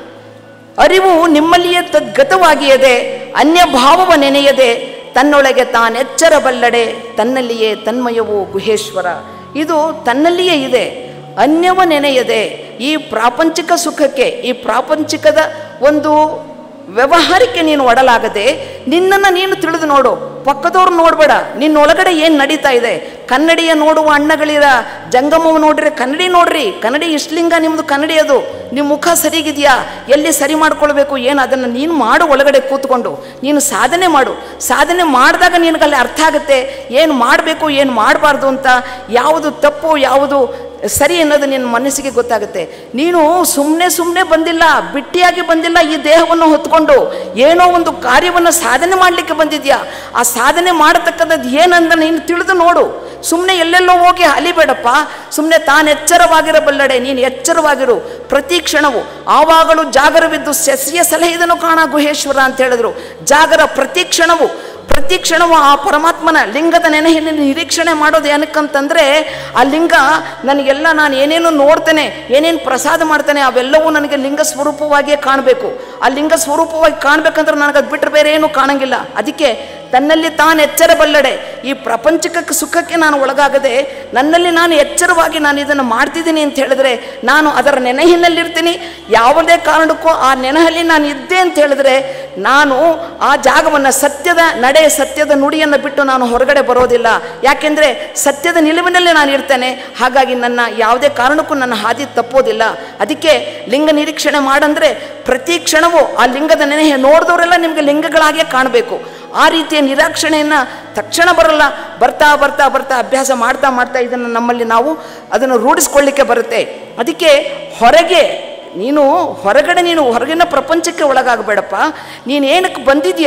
ಅರಿವು ನಿಮ್ಮಲ್ಲಿಯೇ ತದ್ಗತವಾಗಿಯದೆ ಅನ್ಯ ಭಾವವ ನೆನೆಯದೆ ತನ್ನೊಳಗೆ ತಾನೆಚ್ಚರಬಲ್ಲಡೆ ತನ್ನಲ್ಲಿಯೇ ತನ್ಮಯವು ಗುಹೇಶ್ವರ ಇದು ತನ್ನಲ್ಲಿಯೇ ಇದೆ ಅನ್ಯವ ನೆನೆಯದೆ ಈ ಪ್ರಾಪಂಚಿಕ ಸುಖಕ್ಕೆ ಈ ಪ್ರಾಪಂಚಿಕದ ಒಂದು ವ್ಯವಹಾರಕ್ಕೆ ನೀನು ಒಡಲಾಗದೆ ನಿನ್ನನ್ನು ನೀನು ತಿಳಿದು ನೋಡು ಪಕ್ಕದವ್ರು ನೋಡಬೇಡ ನಿನ್ನೊಳಗಡೆ ಏನು ನಡೀತಾ ಇದೆ ಕನ್ನಡಿಯ ನೋಡುವ ಅಣ್ಣಗಳಿರ ಜಂಗಮವು ನೋಡ್ರಿ ಕನ್ನಡಿ ನೋಡ್ರಿ ಕನ್ನಡಿ ಇಷ್ಟಲಿಂಗ ನಿಮ್ಮದು ಕನ್ನಡಿ ಅದು ನಿಮ್ಮ ಮುಖ ಸರಿಗಿದೆಯಾ ಎಲ್ಲಿ ಸರಿ ಮಾಡ್ಕೊಳ್ಬೇಕು ಏನು ಅದನ್ನು ನೀನು ಮಾಡು ಒಳಗಡೆ ಕೂತ್ಕೊಂಡು ನೀನು ಸಾಧನೆ ಮಾಡು ಸಾಧನೆ ಮಾಡಿದಾಗ ನಿನಗಲ್ಲಿ ಅರ್ಥ ಆಗುತ್ತೆ ಏನು ಮಾಡಬೇಕು ಏನು ಮಾಡಬಾರ್ದು ಅಂತ ಯಾವುದು ತಪ್ಪು ಯಾವುದು ಸರಿ ಅನ್ನೋದು ನಿನ್ನ ಮನಸ್ಸಿಗೆ ಗೊತ್ತಾಗುತ್ತೆ ನೀನು ಸುಮ್ಮನೆ ಸುಮ್ಮನೆ ಬಂದಿಲ್ಲ ಬಿಟ್ಟಿಯಾಗಿ ಬಂದಿಲ್ಲ ಈ ದೇಹವನ್ನು ಹೊತ್ಕೊಂಡು ಏನೋ ಒಂದು ಕಾರ್ಯವನ್ನು ಸಾಧನೆ ಮಾಡಲಿಕ್ಕೆ ಬಂದಿದ್ಯಾ ಆ ಸಾಧನೆ ಮಾಡತಕ್ಕಂಥದ್ದು ಏನಂದ ನೀನು ತಿಳಿದು ನೋಡು ಸುಮ್ಮನೆ ಎಲ್ಲೆಲ್ಲೋ ಹೋಗಿ ಅಲಿಬೇಡಪ್ಪ ಸುಮ್ಮನೆ ತಾನು ಎಚ್ಚರವಾಗಿರಬಲ್ಲಡೆ ನೀನು ಎಚ್ಚರವಾಗಿರು ಪ್ರತಿ ಕ್ಷಣವು ಆವಾಗಲೂ ಜಾಗರವಿದ್ದು ಸಸ್ಯ ಸಲಹಿದನು ಕಾಣ ಗುಹೇಶ್ವರ ಅಂತ ಹೇಳಿದ್ರು ಜಾಗರ ಪ್ರತಿ ಕ್ಷಣವು ಪ್ರತಿ ಕ್ಷಣವೂ ಆ ಪರಮಾತ್ಮನ ಲಿಂಗದ ನೆನೆಯನ್ನು ನಿರೀಕ್ಷಣೆ ಮಾಡೋದು ಏನಕ್ಕಂತಂದರೆ ಆ ಲಿಂಗ ನನಗೆಲ್ಲ ನಾನು ಏನೇನು ನೋಡ್ತೇನೆ ಏನೇನು ಪ್ರಸಾದ ಮಾಡ್ತೇನೆ ಅವೆಲ್ಲವೂ ನನಗೆ ಲಿಂಗ ಸ್ವರೂಪವಾಗಿಯೇ ಕಾಣಬೇಕು ಆ ಲಿಂಗ ಸ್ವರೂಪವಾಗಿ ಕಾಣಬೇಕಂದ್ರೆ ನನಗೆ ಅದು ಬಿಟ್ಟರೆ ಬೇರೆ ಏನೂ ಕಾಣಂಗಿಲ್ಲ ಅದಕ್ಕೆ ತನ್ನಲ್ಲಿ ತಾನು ಎಚ್ಚರಬಲ್ಲಡೆ ಈ ಪ್ರಾಪಂಚಿಕ ಸುಖಕ್ಕೆ ನಾನು ಒಳಗಾಗದೆ ನನ್ನಲ್ಲಿ ನಾನು ಎಚ್ಚರವಾಗಿ ನಾನು ಇದನ್ನು ಮಾಡ್ತಿದ್ದೀನಿ ಅಂತ ಹೇಳಿದ್ರೆ ನಾನು ಅದರ ನೆನಹಿನಲ್ಲಿರ್ತೀನಿ ಯಾವುದೇ ಕಾರಣಕ್ಕೂ ಆ ನೆನಹಲ್ಲಿ ನಾನು ಇದ್ದೆ ಅಂತ ಹೇಳಿದ್ರೆ ನಾನು ಆ ಜಾಗವನ್ನು ಸತ್ಯದ ನಡೆ ಸತ್ಯದ ನುಡಿಯನ್ನು ಬಿಟ್ಟು ನಾನು ಹೊರಗಡೆ ಬರೋದಿಲ್ಲ ಯಾಕೆಂದರೆ ಸತ್ಯದ ನಿಲುವಿನಲ್ಲೇ ನಾನು ಇರ್ತೇನೆ ಹಾಗಾಗಿ ನನ್ನ ಯಾವುದೇ ಕಾರಣಕ್ಕೂ ನನ್ನ ಹಾದಿ ತಪ್ಪೋದಿಲ್ಲ ಅದಕ್ಕೆ ಲಿಂಗ ನಿರೀಕ್ಷಣೆ ಮಾಡಂದ್ರೆ ಪ್ರತಿ ಕ್ಷಣವೂ ಆ ಲಿಂಗದ ನೆನೆಹೆ ನೋಡಿದವರೆಲ್ಲ ನಿಮಗೆ ಲಿಂಗಗಳಾಗೇ ಕಾಣಬೇಕು ಆ ರೀತಿಯ ನಿರಾಕ್ಷಣೆಯನ್ನು ತಕ್ಷಣ ಬರಲ್ಲ ಬರ್ತಾ ಬರ್ತಾ ಬರ್ತಾ ಅಭ್ಯಾಸ ಮಾಡ್ತಾ ಮಾಡ್ತಾ ಇದನ್ನು ನಮ್ಮಲ್ಲಿ ನಾವು ಅದನ್ನು ರೂಢಿಸ್ಕೊಳ್ಳಿಕ್ಕೆ ಬರುತ್ತೆ ಅದಕ್ಕೆ ಹೊರಗೆ ನೀನು ಹೊರಗಡೆ ನೀನು ಹೊರಗಿನ ಪ್ರಪಂಚಕ್ಕೆ ಒಳಗಾಗಬೇಡಪ್ಪ ನೀನು ಏನಕ್ಕೆ ಬಂದಿದ್ಯಾ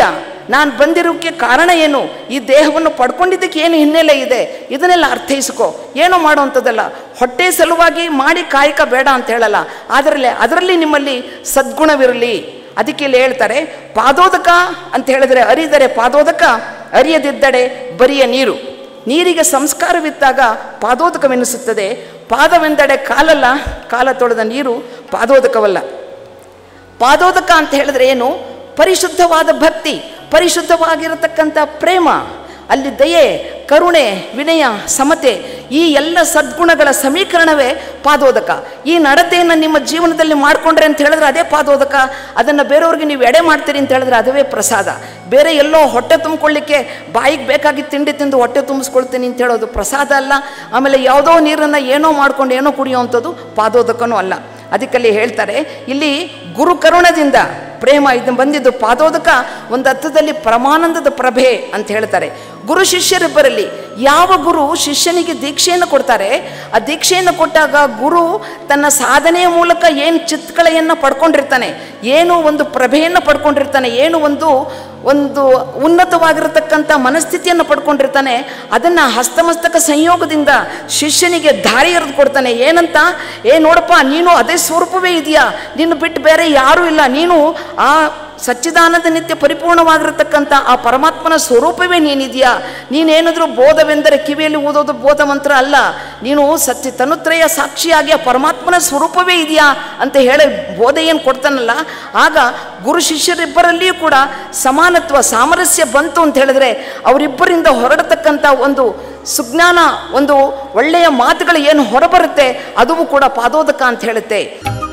ನಾನು ಬಂದಿರೋಕ್ಕೆ ಕಾರಣ ಏನು ಈ ದೇಹವನ್ನು ಪಡ್ಕೊಂಡಿದ್ದಕ್ಕೆ ಏನು ಹಿನ್ನೆಲೆ ಇದೆ ಇದನ್ನೆಲ್ಲ ಅರ್ಥೈಸ್ಕೊ ಏನೋ ಮಾಡುವಂಥದ್ದಲ್ಲ ಹೊಟ್ಟೆ ಸಲುವಾಗಿ ಮಾಡಿ ಕಾಯಕ ಬೇಡ ಅಂತ ಹೇಳಲ್ಲ ಅದರಲ್ಲಿ ಅದರಲ್ಲಿ ನಿಮ್ಮಲ್ಲಿ ಸದ್ಗುಣವಿರಲಿ ಅದಕ್ಕೆ ಇಲ್ಲಿ ಹೇಳ್ತಾರೆ ಪಾದೋದಕ ಅಂತ ಹೇಳಿದ್ರೆ ಅರಿದರೆ ಪಾದೋದಕ ಅರಿಯದಿದ್ದಡೆ ಬರಿಯ ನೀರು ನೀರಿಗೆ ಸಂಸ್ಕಾರವಿದ್ದಾಗ ಪಾದೋದಕವೆನಿಸುತ್ತದೆ ಪಾದವೆಂದಡೆ ಕಾಲಲ್ಲ ಕಾಲ ತೊಳೆದ ನೀರು ಪಾದೋದಕವಲ್ಲ ಪಾದೋದಕ ಅಂತ ಹೇಳಿದ್ರೆ ಏನು ಪರಿಶುದ್ಧವಾದ ಭಕ್ತಿ ಪರಿಶುದ್ಧವಾಗಿರತಕ್ಕಂಥ ಪ್ರೇಮ ಅಲ್ಲಿ ದಯೆ ಕರುಣೆ ವಿನಯ ಸಮತೆ ಈ ಎಲ್ಲ ಸದ್ಗುಣಗಳ ಸಮೀಕರಣವೇ ಪಾದೋದಕ ಈ ನಡತೆಯನ್ನು ನಿಮ್ಮ ಜೀವನದಲ್ಲಿ ಮಾಡಿಕೊಂಡ್ರೆ ಅಂತ ಹೇಳಿದ್ರೆ ಅದೇ ಪಾದೋದಕ ಅದನ್ನು ಬೇರೆಯವ್ರಿಗೆ ನೀವು ಎಡೆ ಮಾಡ್ತೀರಿ ಅಂತ ಹೇಳಿದ್ರೆ ಅದುವೇ ಪ್ರಸಾದ ಬೇರೆ ಎಲ್ಲೋ ಹೊಟ್ಟೆ ತುಂಬಿಕೊಳ್ಳಿಕ್ಕೆ ಬಾಯಿಗೆ ಬೇಕಾಗಿ ತಿಂಡಿ ತಿಂದು ಹೊಟ್ಟೆ ತುಂಬಿಸ್ಕೊಳ್ತೀನಿ ಅಂತ ಹೇಳೋದು ಪ್ರಸಾದ ಅಲ್ಲ ಆಮೇಲೆ ಯಾವುದೋ ನೀರನ್ನು ಏನೋ ಮಾಡ್ಕೊಂಡು ಏನೋ ಕುಡಿಯುವಂಥದ್ದು ಪಾದೋದಕನೂ ಅಲ್ಲ ಅದಕ್ಕಲ್ಲಿ ಹೇಳ್ತಾರೆ ಇಲ್ಲಿ ಗುರು ಕರುಣದಿಂದ ಪ್ರೇಮ ಇದು ಬಂದಿದ್ದು ಪಾದೋದಕ ಒಂದು ಅರ್ಥದಲ್ಲಿ ಪರಮಾನಂದದ ಪ್ರಭೆ ಅಂತ ಹೇಳ್ತಾರೆ ಗುರು ಶಿಷ್ಯರಿಬ್ಬರಲ್ಲಿ ಯಾವ ಗುರು ಶಿಷ್ಯನಿಗೆ ದೀಕ್ಷೆಯನ್ನು ಕೊಡ್ತಾರೆ ಆ ದೀಕ್ಷೆಯನ್ನು ಕೊಟ್ಟಾಗ ಗುರು ತನ್ನ ಸಾಧನೆಯ ಮೂಲಕ ಏನು ಚಿತ್ಕಳೆಯನ್ನು ಪಡ್ಕೊಂಡಿರ್ತಾನೆ ಏನು ಒಂದು ಪ್ರಭೆಯನ್ನು ಪಡ್ಕೊಂಡಿರ್ತಾನೆ ಏನು ಒಂದು ಒಂದು ಉನ್ನತವಾಗಿರತಕ್ಕಂಥ ಮನಸ್ಥಿತಿಯನ್ನು ಪಡ್ಕೊಂಡಿರ್ತಾನೆ ಅದನ್ನು ಹಸ್ತಮಸ್ತಕ ಸಂಯೋಗದಿಂದ ಶಿಷ್ಯನಿಗೆ ದಾರಿ ಎರೆದು ಕೊಡ್ತಾನೆ ಏನಂತ ಏ ನೋಡಪ್ಪ ನೀನು ಅದೇ ಸ್ವರೂಪವೇ ಇದೆಯಾ ನಿನ್ನ ಬಿಟ್ಟು ಬೇರೆ ಯಾರೂ ಇಲ್ಲ ನೀನು ಆ ಸಚ್ಚಿದಾನಂದ ನಿತ್ಯ ಪರಿಪೂರ್ಣವಾಗಿರತಕ್ಕಂಥ ಆ ಪರಮಾತ್ಮನ ಸ್ವರೂಪವೇ ನೀನಿದೆಯಾ ನೀನೇನಾದರೂ ಬೋಧವೆಂದರೆ ಕಿವಿಯಲ್ಲಿ ಓದೋದು ಬೋಧ ಮಂತ್ರ ಅಲ್ಲ ನೀನು ಸತ್ಯ ತನುತ್ರಯ ಸಾಕ್ಷಿಯಾಗಿ ಆ ಪರಮಾತ್ಮನ ಸ್ವರೂಪವೇ ಇದೆಯಾ ಅಂತ ಹೇಳಿ ಬೋಧೆ ಏನು ಕೊಡ್ತಾನಲ್ಲ ಆಗ ಗುರು ಶಿಷ್ಯರಿಬ್ಬರಲ್ಲಿಯೂ ಕೂಡ ಸಮಾನತ್ವ ಸಾಮರಸ್ಯ ಬಂತು ಅಂತ ಹೇಳಿದ್ರೆ ಅವರಿಬ್ಬರಿಂದ ಹೊರಡತಕ್ಕಂಥ ಒಂದು ಸುಜ್ಞಾನ ಒಂದು ಒಳ್ಳೆಯ ಮಾತುಗಳು ಏನು ಹೊರಬರುತ್ತೆ ಅದು ಕೂಡ ಪಾದೋದಕ ಅಂತ ಹೇಳುತ್ತೆ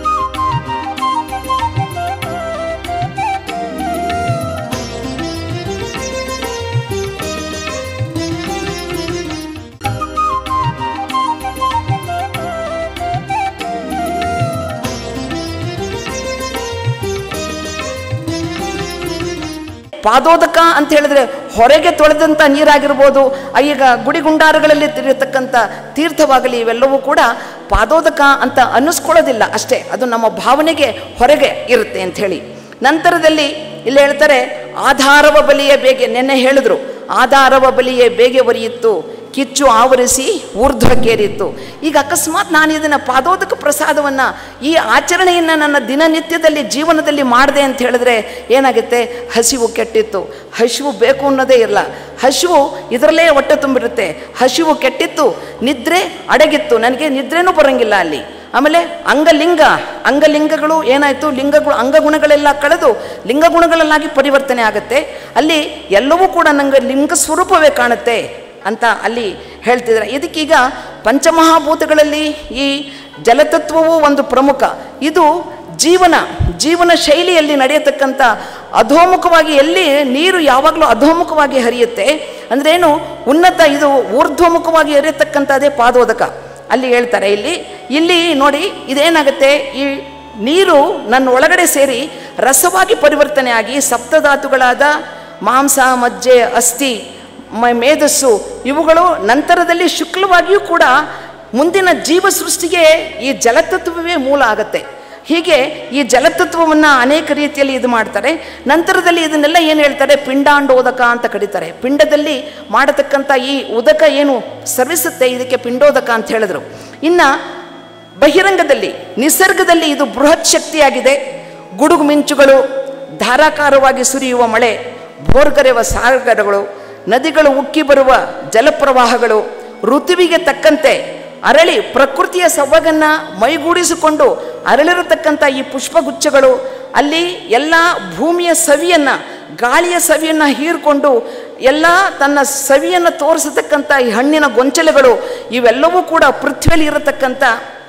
ಪಾದೋದಕ ಅಂತ ಹೇಳಿದ್ರೆ ಹೊರಗೆ ತೊಳೆದಂಥ ನೀರಾಗಿರ್ಬೋದು ಆ ಈಗ ಗುಡಿಗುಂಡಾರಗಳಲ್ಲಿ ಇರತಕ್ಕಂಥ ತೀರ್ಥವಾಗಲಿ ಇವೆಲ್ಲವೂ ಕೂಡ ಪಾದೋದಕ ಅಂತ ಅನ್ನಿಸ್ಕೊಳ್ಳೋದಿಲ್ಲ ಅಷ್ಟೇ ಅದು ನಮ್ಮ ಭಾವನೆಗೆ ಹೊರಗೆ ಇರುತ್ತೆ ಅಂತ ಹೇಳಿ ನಂತರದಲ್ಲಿ ಇಲ್ಲಿ ಹೇಳ್ತಾರೆ ಆಧಾರವ ಬಲಿಯ ಬೇಗೆ ನೆನ್ನೆ ಹೇಳಿದ್ರು ಆಧಾರವ ಬಲಿಯ ಬೇಗೆ ಒರಿಯಿತ್ತು ಕಿಚ್ಚು ಆವರಿಸಿ ಊರ್ಧ್ವಕ್ಕೇರಿತ್ತು ಈಗ ಅಕಸ್ಮಾತ್ ನಾನು ಇದನ್ನು ಪಾದೋದಕ ಪ್ರಸಾದವನ್ನು ಈ ಆಚರಣೆಯನ್ನು ನನ್ನ ದಿನನಿತ್ಯದಲ್ಲಿ ಜೀವನದಲ್ಲಿ ಮಾಡಿದೆ ಅಂತ ಹೇಳಿದ್ರೆ ಏನಾಗುತ್ತೆ ಹಸಿವು ಕೆಟ್ಟಿತ್ತು ಹಸಿವು ಬೇಕು ಅನ್ನೋದೇ ಇರಲ್ಲ ಹಸಿವು ಇದರಲ್ಲೇ ಹೊಟ್ಟೆ ತುಂಬಿರುತ್ತೆ ಹಸಿವು ಕೆಟ್ಟಿತ್ತು ನಿದ್ರೆ ಅಡಗಿತ್ತು ನನಗೆ ನಿದ್ರೆನೂ ಬರೋಂಗಿಲ್ಲ ಅಲ್ಲಿ ಆಮೇಲೆ ಅಂಗಲಿಂಗ ಅಂಗಲಿಂಗಗಳು ಏನಾಯಿತು ಲಿಂಗಗಳು ಅಂಗಗುಣಗಳೆಲ್ಲ ಕಳೆದು ಲಿಂಗಗುಣಗಳಲ್ಲಾಗಿ ಪರಿವರ್ತನೆ ಆಗುತ್ತೆ ಅಲ್ಲಿ ಎಲ್ಲವೂ ಕೂಡ ನನಗೆ ಲಿಂಗ ಸ್ವರೂಪವೇ ಕಾಣುತ್ತೆ ಅಂತ ಅಲ್ಲಿ ಹೇಳ್ತಿದ್ದಾರೆ ಇದಕ್ಕೀಗ ಪಂಚಮಹಾಭೂತಗಳಲ್ಲಿ ಈ ಜಲತತ್ವವು ಒಂದು ಪ್ರಮುಖ ಇದು ಜೀವನ ಜೀವನ ಶೈಲಿಯಲ್ಲಿ ನಡೆಯತಕ್ಕಂಥ ಅಧೋಮುಖವಾಗಿ ಎಲ್ಲಿ ನೀರು ಯಾವಾಗಲೂ ಅಧೋಮುಖವಾಗಿ ಹರಿಯುತ್ತೆ ಅಂದ್ರೇನು ಉನ್ನತ ಇದು ಊರ್ಧ್ವಮುಖವಾಗಿ ಹರಿಯತಕ್ಕಂಥದ್ದೇ ಪಾದೋದಕ ಅಲ್ಲಿ ಹೇಳ್ತಾರೆ ಇಲ್ಲಿ ಇಲ್ಲಿ ನೋಡಿ ಇದೇನಾಗುತ್ತೆ ಈ ನೀರು ನನ್ನ ಒಳಗಡೆ ಸೇರಿ ರಸವಾಗಿ ಪರಿವರ್ತನೆ ಆಗಿ ಸಪ್ತಧಾತುಗಳಾದ ಮಾಂಸ ಮಜ್ಜೆ ಅಸ್ಥಿ ಮ ಮೇಧಸ್ಸು ಇವುಗಳು ನಂತರದಲ್ಲಿ ಶುಕ್ಲವಾಗಿಯೂ ಕೂಡ ಮುಂದಿನ ಜೀವ ಸೃಷ್ಟಿಗೆ ಈ ಜಲತತ್ವವೇ ಮೂಲ ಆಗತ್ತೆ ಹೀಗೆ ಈ ಜಲತತ್ವವನ್ನು ಅನೇಕ ರೀತಿಯಲ್ಲಿ ಇದು ಮಾಡ್ತಾರೆ ನಂತರದಲ್ಲಿ ಇದನ್ನೆಲ್ಲ ಏನು ಹೇಳ್ತಾರೆ ಪಿಂಡಾಂಡೋದಕ ಅಂತ ಕರೀತಾರೆ ಪಿಂಡದಲ್ಲಿ ಮಾಡತಕ್ಕಂಥ ಈ ಉದಕ ಏನು ಸರಿಸುತ್ತೆ ಇದಕ್ಕೆ ಪಿಂಡೋದಕ ಅಂತ ಹೇಳಿದ್ರು ಇನ್ನು ಬಹಿರಂಗದಲ್ಲಿ ನಿಸರ್ಗದಲ್ಲಿ ಇದು ಬೃಹತ್ ಶಕ್ತಿಯಾಗಿದೆ ಗುಡುಗು ಮಿಂಚುಗಳು ಧಾರಾಕಾರವಾಗಿ ಸುರಿಯುವ ಮಳೆ ಭೋರ್ಗರೆವ ಸಾಗರಗಳು ನದಿಗಳು ಉಕ್ಕಿ ಬರುವ ಜಲಪ್ರವಾಹಗಳು ಋತುವಿಗೆ ತಕ್ಕಂತೆ ಅರಳಿ ಪ್ರಕೃತಿಯ ಸೊಬಗನ್ನು ಮೈಗೂಡಿಸಿಕೊಂಡು ಅರಳಿರತಕ್ಕಂಥ ಈ ಪುಷ್ಪಗುಚ್ಛಗಳು ಅಲ್ಲಿ ಎಲ್ಲ ಭೂಮಿಯ ಸವಿಯನ್ನು ಗಾಳಿಯ ಸವಿಯನ್ನು ಹೀರ್ಕೊಂಡು ಎಲ್ಲ ತನ್ನ ಸವಿಯನ್ನು ತೋರಿಸತಕ್ಕಂಥ ಈ ಹಣ್ಣಿನ ಗೊಂಚಲುಗಳು ಇವೆಲ್ಲವೂ ಕೂಡ ಪೃಥ್ವಿಯಲ್ಲಿ ಇರತಕ್ಕಂಥ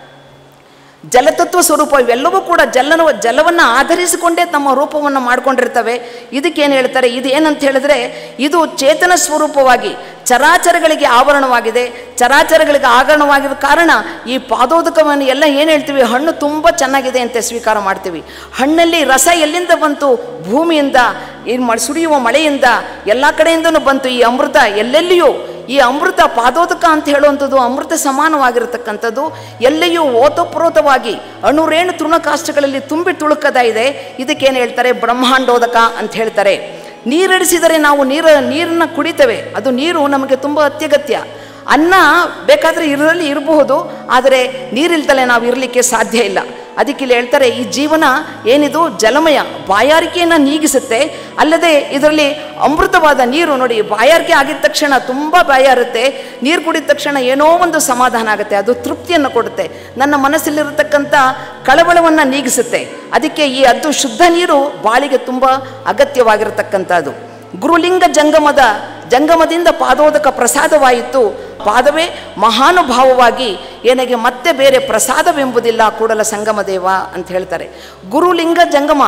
ಜಲತತ್ವ ಸ್ವರೂಪ ಇವೆಲ್ಲವೂ ಕೂಡ ಜಲನ ಜಲವನ್ನು ಆಧರಿಸಿಕೊಂಡೇ ತಮ್ಮ ರೂಪವನ್ನು ಮಾಡ್ಕೊಂಡಿರ್ತವೆ ಇದಕ್ಕೇನು ಹೇಳ್ತಾರೆ ಇದು ಏನಂತ ಹೇಳಿದ್ರೆ ಇದು ಚೇತನ ಸ್ವರೂಪವಾಗಿ ಚರಾಚರಗಳಿಗೆ ಆವರಣವಾಗಿದೆ ಚರಾಚರಗಳಿಗೆ ಆವರಣವಾಗಿರೋ ಕಾರಣ ಈ ಪಾದೋದಕವನ್ನು ಎಲ್ಲ ಏನು ಹೇಳ್ತೀವಿ ಹಣ್ಣು ತುಂಬ ಚೆನ್ನಾಗಿದೆ ಅಂತ ಸ್ವೀಕಾರ ಮಾಡ್ತೀವಿ ಹಣ್ಣಲ್ಲಿ ರಸ ಎಲ್ಲಿಂದ ಬಂತು ಭೂಮಿಯಿಂದ ಏನು ಮಾಡಿ ಸುರಿಯುವ ಮಳೆಯಿಂದ ಎಲ್ಲ ಕಡೆಯಿಂದನೂ ಬಂತು ಈ ಅಮೃತ ಎಲ್ಲೆಲ್ಲಿಯೂ ಈ ಅಮೃತ ಪಾದೋದಕ ಅಂತ ಹೇಳುವಂಥದ್ದು ಅಮೃತ ಸಮಾನವಾಗಿರತಕ್ಕಂಥದ್ದು ಎಲ್ಲಿಯೂ ಓತಪ್ರೋತವಾಗಿ ಅಣುರೇಣು ತೃಣಕಾಷ್ಟಗಳಲ್ಲಿ ತುಂಬಿ ತುಳುಕದ ಇದೆ ಇದಕ್ಕೇನು ಹೇಳ್ತಾರೆ ಬ್ರಹ್ಮಾಂಡೋದಕ ಅಂತ ಹೇಳ್ತಾರೆ ನೀರಡಿಸಿದರೆ ನಾವು ನೀರು ನೀರನ್ನು ಕುಡಿತೇವೆ ಅದು ನೀರು ನಮಗೆ ತುಂಬ ಅತ್ಯಗತ್ಯ ಅನ್ನ ಬೇಕಾದರೆ ಇರಲಿ ಇರಬಹುದು ಆದರೆ ನೀರಿಲ್ದಲೆ ನಾವು ಇರಲಿಕ್ಕೆ ಸಾಧ್ಯ ಇಲ್ಲ ಅದಕ್ಕೆ ಇಲ್ಲಿ ಹೇಳ್ತಾರೆ ಈ ಜೀವನ ಏನಿದು ಜಲಮಯ ಬಾಯಾರಿಕೆಯನ್ನು ನೀಗಿಸುತ್ತೆ ಅಲ್ಲದೆ ಇದರಲ್ಲಿ ಅಮೃತವಾದ ನೀರು ನೋಡಿ ಬಾಯಾರಿಕೆ ಆಗಿದ ತಕ್ಷಣ ತುಂಬ ಬಾಯಾರುತ್ತೆ ನೀರು ಕುಡಿದ ತಕ್ಷಣ ಏನೋ ಒಂದು ಸಮಾಧಾನ ಆಗುತ್ತೆ ಅದು ತೃಪ್ತಿಯನ್ನು ಕೊಡುತ್ತೆ ನನ್ನ ಮನಸ್ಸಲ್ಲಿರತಕ್ಕಂಥ ಕಳವಳವನ್ನು ನೀಗಿಸುತ್ತೆ ಅದಕ್ಕೆ ಈ ಅದು ಶುದ್ಧ ನೀರು ಬಾಳಿಗೆ ತುಂಬ ಅಗತ್ಯವಾಗಿರತಕ್ಕಂಥದ್ದು ಗುರುಲಿಂಗ ಜಂಗಮದ ಜಂಗಮದಿಂದ ಪಾದೋದಕ ಪ್ರಸಾದವಾಯಿತು ಪಾದವೇ ಮಹಾನುಭಾವವಾಗಿ ಏನಿಗೆ ಮತ್ತೆ ಬೇರೆ ಪ್ರಸಾದವೆಂಬುದಿಲ್ಲ ಕೂಡಲ ಸಂಗಮ ದೇವ ಅಂತ ಹೇಳ್ತಾರೆ ಗುರುಲಿಂಗ ಜಂಗಮ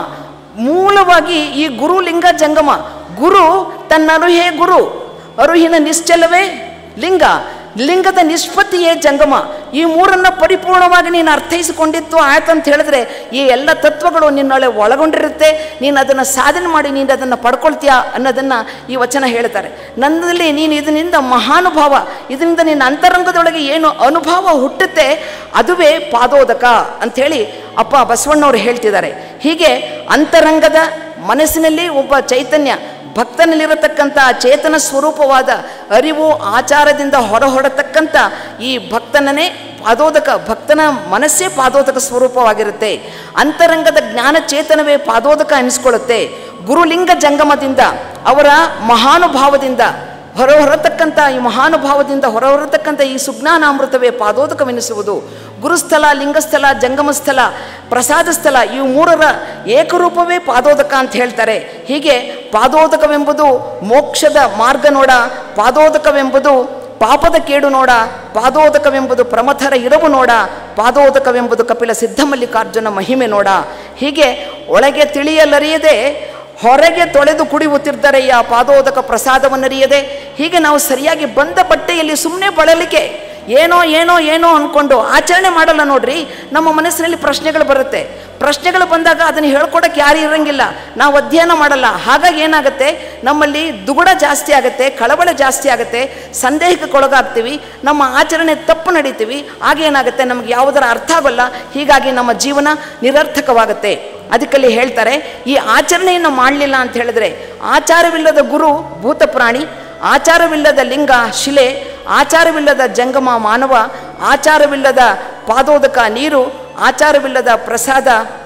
ಮೂಲವಾಗಿ ಈ ಗುರುಲಿಂಗ ಜಂಗಮ ಗುರು ತನ್ನ ಅರುಹೇ ಗುರು ಅರುಹಿನ ನಿಶ್ಚಲವೇ ಲಿಂಗ ಲಿಂಗದ ನಿಷ್ಪತ್ತಿಯೇ ಜಂಗಮ ಈ ಮೂರನ್ನ ಪರಿಪೂರ್ಣವಾಗಿ ನೀನು ಅರ್ಥೈಸಿಕೊಂಡಿತ್ತು ಆಯ್ತಂತ ಹೇಳಿದ್ರೆ ಈ ಎಲ್ಲ ತತ್ವಗಳು ನಿನ್ನೊಳೆ ಒಳಗೊಂಡಿರುತ್ತೆ ನೀನು ಅದನ್ನು ಸಾಧನೆ ಮಾಡಿ ನೀನು ಅದನ್ನು ಪಡ್ಕೊಳ್ತೀಯಾ ಅನ್ನೋದನ್ನು ಈ ವಚನ ಹೇಳ್ತಾರೆ ನನ್ನಲ್ಲಿ ನೀನು ಇದರಿಂದ ಮಹಾನುಭಾವ ಇದರಿಂದ ನಿನ್ನ ಅಂತರಂಗದೊಳಗೆ ಏನು ಅನುಭವ ಹುಟ್ಟುತ್ತೆ ಅದುವೇ ಪಾದೋದಕ ಅಂಥೇಳಿ ಅಪ್ಪ ಬಸವಣ್ಣವರು ಹೇಳ್ತಿದ್ದಾರೆ ಹೀಗೆ ಅಂತರಂಗದ ಮನಸ್ಸಿನಲ್ಲಿ ಒಬ್ಬ ಚೈತನ್ಯ ಭಕ್ತನಲ್ಲಿರತಕ್ಕಂಥ ಚೇತನ ಸ್ವರೂಪವಾದ ಅರಿವು ಆಚಾರದಿಂದ ಹೊರಹೊಡತಕ್ಕಂಥ ಈ ಭಕ್ತನನೇ ಪಾದೋದಕ ಭಕ್ತನ ಮನಸ್ಸೇ ಪಾದೋದಕ ಸ್ವರೂಪವಾಗಿರುತ್ತೆ ಅಂತರಂಗದ ಜ್ಞಾನ ಚೇತನವೇ ಪಾದೋದಕ ಅನಿಸ್ಕೊಳ್ಳುತ್ತೆ ಗುರುಲಿಂಗ ಜಂಗಮದಿಂದ ಅವರ ಮಹಾನುಭಾವದಿಂದ ಹೊರ ಹೊರತಕ್ಕಂಥ ಈ ಮಹಾನುಭಾವದಿಂದ ಹೊರ ಹೊರತಕ್ಕಂಥ ಈ ಸುಜ್ಞಾನಾಮೃತವೇ ಪಾದೋದಕವೆನಿಸುವುದು ಗುರುಸ್ಥಳ ಲಿಂಗಸ್ಥಳ ಜಂಗಮಸ್ಥಳ ಪ್ರಸಾದ ಸ್ಥಳ ಇವು ಮೂರರ ಏಕರೂಪವೇ ಪಾದೋದಕ ಅಂತ ಹೇಳ್ತಾರೆ ಹೀಗೆ ಪಾದೋದಕವೆಂಬುದು ಮೋಕ್ಷದ ಮಾರ್ಗ ನೋಡ ಪಾದೋದಕವೆಂಬುದು ಪಾಪದ ಕೇಡು ನೋಡ ಪಾದೋದಕವೆಂಬುದು ಪ್ರಮಥರ ಇರವು ನೋಡ ಪಾದೋದಕವೆಂಬುದು ಕಪಿಲ ಸಿದ್ಧಮಲ್ಲಿಕಾರ್ಜುನ ಮಹಿಮೆ ನೋಡ ಹೀಗೆ ಒಳಗೆ ತಿಳಿಯಲರಿಯದೆ ಹೊರಗೆ ತೊಳೆದು ಕುಡಿಯುತ್ತಿರ್ತಾರೆ ಆ ಪಾದೋದಕ ಪ್ರಸಾದವನ್ನರಿಯದೆ ಹೀಗೆ ನಾವು ಸರಿಯಾಗಿ ಬಂದ ಬಟ್ಟೆಯಲ್ಲಿ ಸುಮ್ಮನೆ ಬಳಲಿಕೆ ಏನೋ ಏನೋ ಏನೋ ಅಂದ್ಕೊಂಡು ಆಚರಣೆ ಮಾಡಲ್ಲ ನೋಡ್ರಿ ನಮ್ಮ ಮನಸ್ಸಿನಲ್ಲಿ ಪ್ರಶ್ನೆಗಳು ಬರುತ್ತೆ ಪ್ರಶ್ನೆಗಳು ಬಂದಾಗ ಅದನ್ನು ಹೇಳ್ಕೊಡಕ್ಕೆ ಯಾರು ಇರಂಗಿಲ್ಲ ನಾವು ಅಧ್ಯಯನ ಮಾಡಲ್ಲ ಹಾಗಾಗಿ ಏನಾಗುತ್ತೆ ನಮ್ಮಲ್ಲಿ ದುಗುಡ ಜಾಸ್ತಿ ಆಗುತ್ತೆ ಕಳವಳ ಜಾಸ್ತಿ ಆಗುತ್ತೆ ಸಂದೇಹಕ್ಕೊಳಗಾಗ್ತೀವಿ ನಮ್ಮ ಆಚರಣೆ ತಪ್ಪು ನಡೀತೀವಿ ಆಗೇನಾಗುತ್ತೆ ನಮಗೆ ಯಾವುದರ ಅರ್ಥ ಆಗಲ್ಲ ಹೀಗಾಗಿ ನಮ್ಮ ಜೀವನ ನಿರರ್ಥಕವಾಗುತ್ತೆ ಅದಕ್ಕಲ್ಲಿ ಹೇಳ್ತಾರೆ ಈ ಆಚರಣೆಯನ್ನು ಮಾಡಲಿಲ್ಲ ಅಂತ ಹೇಳಿದ್ರೆ ಆಚಾರವಿಲ್ಲದ ಗುರು ಭೂತ ಪ್ರಾಣಿ ಆಚಾರವಿಲ್ಲದ ಲಿಂಗ ಶಿಲೆ ಆಚಾರವಿಲ್ಲದ ಜಂಗಮ ಮಾನವ ಆಚಾರವಿಲ್ಲದ ಪಾದೋದಕ ನೀರು ಆಚಾರವಿಲ್ಲದ ಪ್ರಸಾದ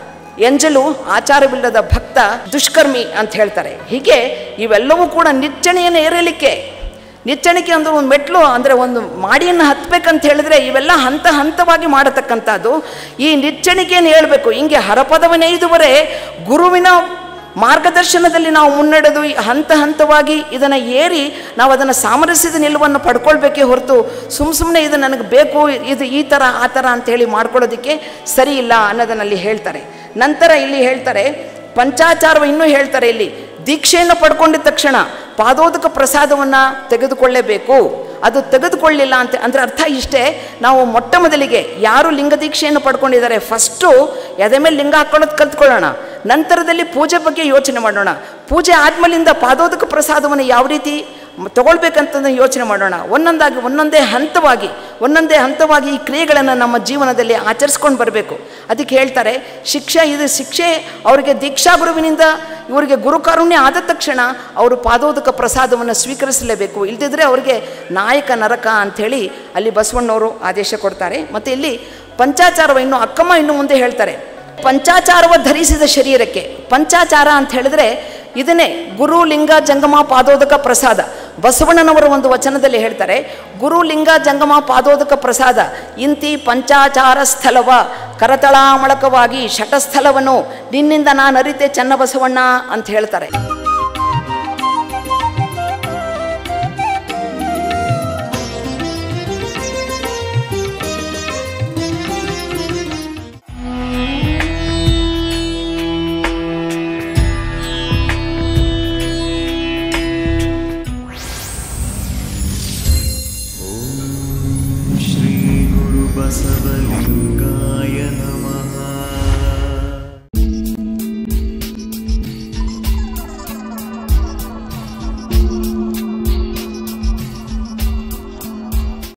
ಎಂಜಲು ಆಚಾರವಿಲ್ಲದ ಭಕ್ತ ದುಷ್ಕರ್ಮಿ ಅಂತ ಹೇಳ್ತಾರೆ ಹೀಗೆ ಇವೆಲ್ಲವೂ ಕೂಡ ನಿಚ್ಚಣೆಯನ್ನು ಏರಲಿಕ್ಕೆ ನಿಚ್ಚಣಿಕೆ ಅಂದ್ರೆ ಒಂದು ಮೆಟ್ಲು ಅಂದರೆ ಒಂದು ಮಾಡಿಯನ್ನು ಹತ್ಬೇಕಂತ ಹೇಳಿದ್ರೆ ಇವೆಲ್ಲ ಹಂತ ಹಂತವಾಗಿ ಮಾಡತಕ್ಕಂಥದ್ದು ಈ ನಿಚ್ಚಣಿಕೆಯನ್ನು ಹೇಳಬೇಕು ಹಿಂಗೆ ಹರಪದವನ್ನೆಯ್ದುವರೆ ಗುರುವಿನ ಮಾರ್ಗದರ್ಶನದಲ್ಲಿ ನಾವು ಮುನ್ನಡೆದು ಈ ಹಂತ ಹಂತವಾಗಿ ಇದನ್ನು ಏರಿ ನಾವು ಅದನ್ನು ಸಾಮರಸ್ಯದ ನಿಲುವನ್ನು ಪಡ್ಕೊಳ್ಬೇಕೇ ಹೊರತು ಸುಮ್ಮ ಸುಮ್ಮನೆ ಇದು ನನಗೆ ಬೇಕು ಇದು ಈ ಥರ ಆ ಥರ ಅಂತೇಳಿ ಮಾಡ್ಕೊಳ್ಳೋದಕ್ಕೆ ಸರಿ ಇಲ್ಲ ಅನ್ನೋದನ್ನಲ್ಲಿ ಹೇಳ್ತಾರೆ ನಂತರ ಇಲ್ಲಿ ಹೇಳ್ತಾರೆ ಪಂಚಾಚಾರವ ಇನ್ನೂ ಹೇಳ್ತಾರೆ ಇಲ್ಲಿ ದೀಕ್ಷೆಯನ್ನು ಪಡ್ಕೊಂಡಿದ ತಕ್ಷಣ ಪಾದೋದಕ ಪ್ರಸಾದವನ್ನು ತೆಗೆದುಕೊಳ್ಳೇಬೇಕು ಅದು ತೆಗೆದುಕೊಳ್ಳಿಲ್ಲ ಅಂತ ಅಂದರೆ ಅರ್ಥ ಇಷ್ಟೇ ನಾವು ಮೊಟ್ಟ ಮೊದಲಿಗೆ ಯಾರು ಲಿಂಗ ದೀಕ್ಷೆಯನ್ನು ಪಡ್ಕೊಂಡಿದ್ದಾರೆ ಫಸ್ಟು ಎದೆ ಮೇಲೆ ಲಿಂಗ ಹಾಕೊಳ್ಳೋದು ಕಲ್ತ್ಕೊಳ್ಳೋಣ ನಂತರದಲ್ಲಿ ಪೂಜೆ ಬಗ್ಗೆ ಯೋಚನೆ ಮಾಡೋಣ ಪೂಜೆ ಆದ್ಮೇಲಿಂದ ಪಾದೋದಕ ಪ್ರಸಾದವನ್ನು ಯಾವ ರೀತಿ ತಗೊಳ್ಬೇಕಂತಂದು ಯೋಚನೆ ಮಾಡೋಣ ಒಂದೊಂದಾಗಿ ಒಂದೊಂದೇ ಹಂತವಾಗಿ ಒಂದೊಂದೇ ಹಂತವಾಗಿ ಈ ಕ್ರಿಯೆಗಳನ್ನು ನಮ್ಮ ಜೀವನದಲ್ಲಿ ಆಚರಿಸ್ಕೊಂಡು ಬರಬೇಕು ಅದಕ್ಕೆ ಹೇಳ್ತಾರೆ ಶಿಕ್ಷೆ ಇದು ಶಿಕ್ಷೆ ಅವರಿಗೆ ದೀಕ್ಷಾ ಗುರುವಿನಿಂದ ಇವರಿಗೆ ಗುರುಕಾರುಣ್ಯ ಆದ ತಕ್ಷಣ ಅವರು ಪಾದೋದಕ ಪ್ರಸಾದವನ್ನು ಸ್ವೀಕರಿಸಲೇಬೇಕು ಇಲ್ದಿದ್ರೆ ಅವರಿಗೆ ನಾಯಕ ನರಕ ಅಂಥೇಳಿ ಅಲ್ಲಿ ಬಸವಣ್ಣವರು ಆದೇಶ ಕೊಡ್ತಾರೆ ಮತ್ತು ಇಲ್ಲಿ ಪಂಚಾಚಾರವ ಇನ್ನು ಅಕ್ಕಮ್ಮ ಇನ್ನು ಮುಂದೆ ಹೇಳ್ತಾರೆ ಪಂಚಾಚಾರವ ಧರಿಸಿದ ಶರೀರಕ್ಕೆ ಪಂಚಾಚಾರ ಅಂತ ಹೇಳಿದ್ರೆ ಇದನ್ನೇ ಗುರು ಲಿಂಗ ಜಂಗಮ ಪಾದೋದಕ ಪ್ರಸಾದ ಬಸವಣ್ಣನವರ ಒಂದು ವಚನದಲ್ಲಿ ಹೇಳ್ತಾರೆ ಗುರು ಲಿಂಗ ಜಂಗಮ ಪಾದೋದಕ ಪ್ರಸಾದ ಇಂತಿ ಪಂಚಾಚಾರ ಸ್ಥಳವ ಕರತಳಾಮಳಕವಾಗಿ ಶಟಸ್ಥಲವನ್ನು ನಿನ್ನಿಂದ ನಾನು ಅರಿತೆ ಚನ್ನಬಸವಣ್ಣ ಅಂತ ಹೇಳ್ತಾರೆ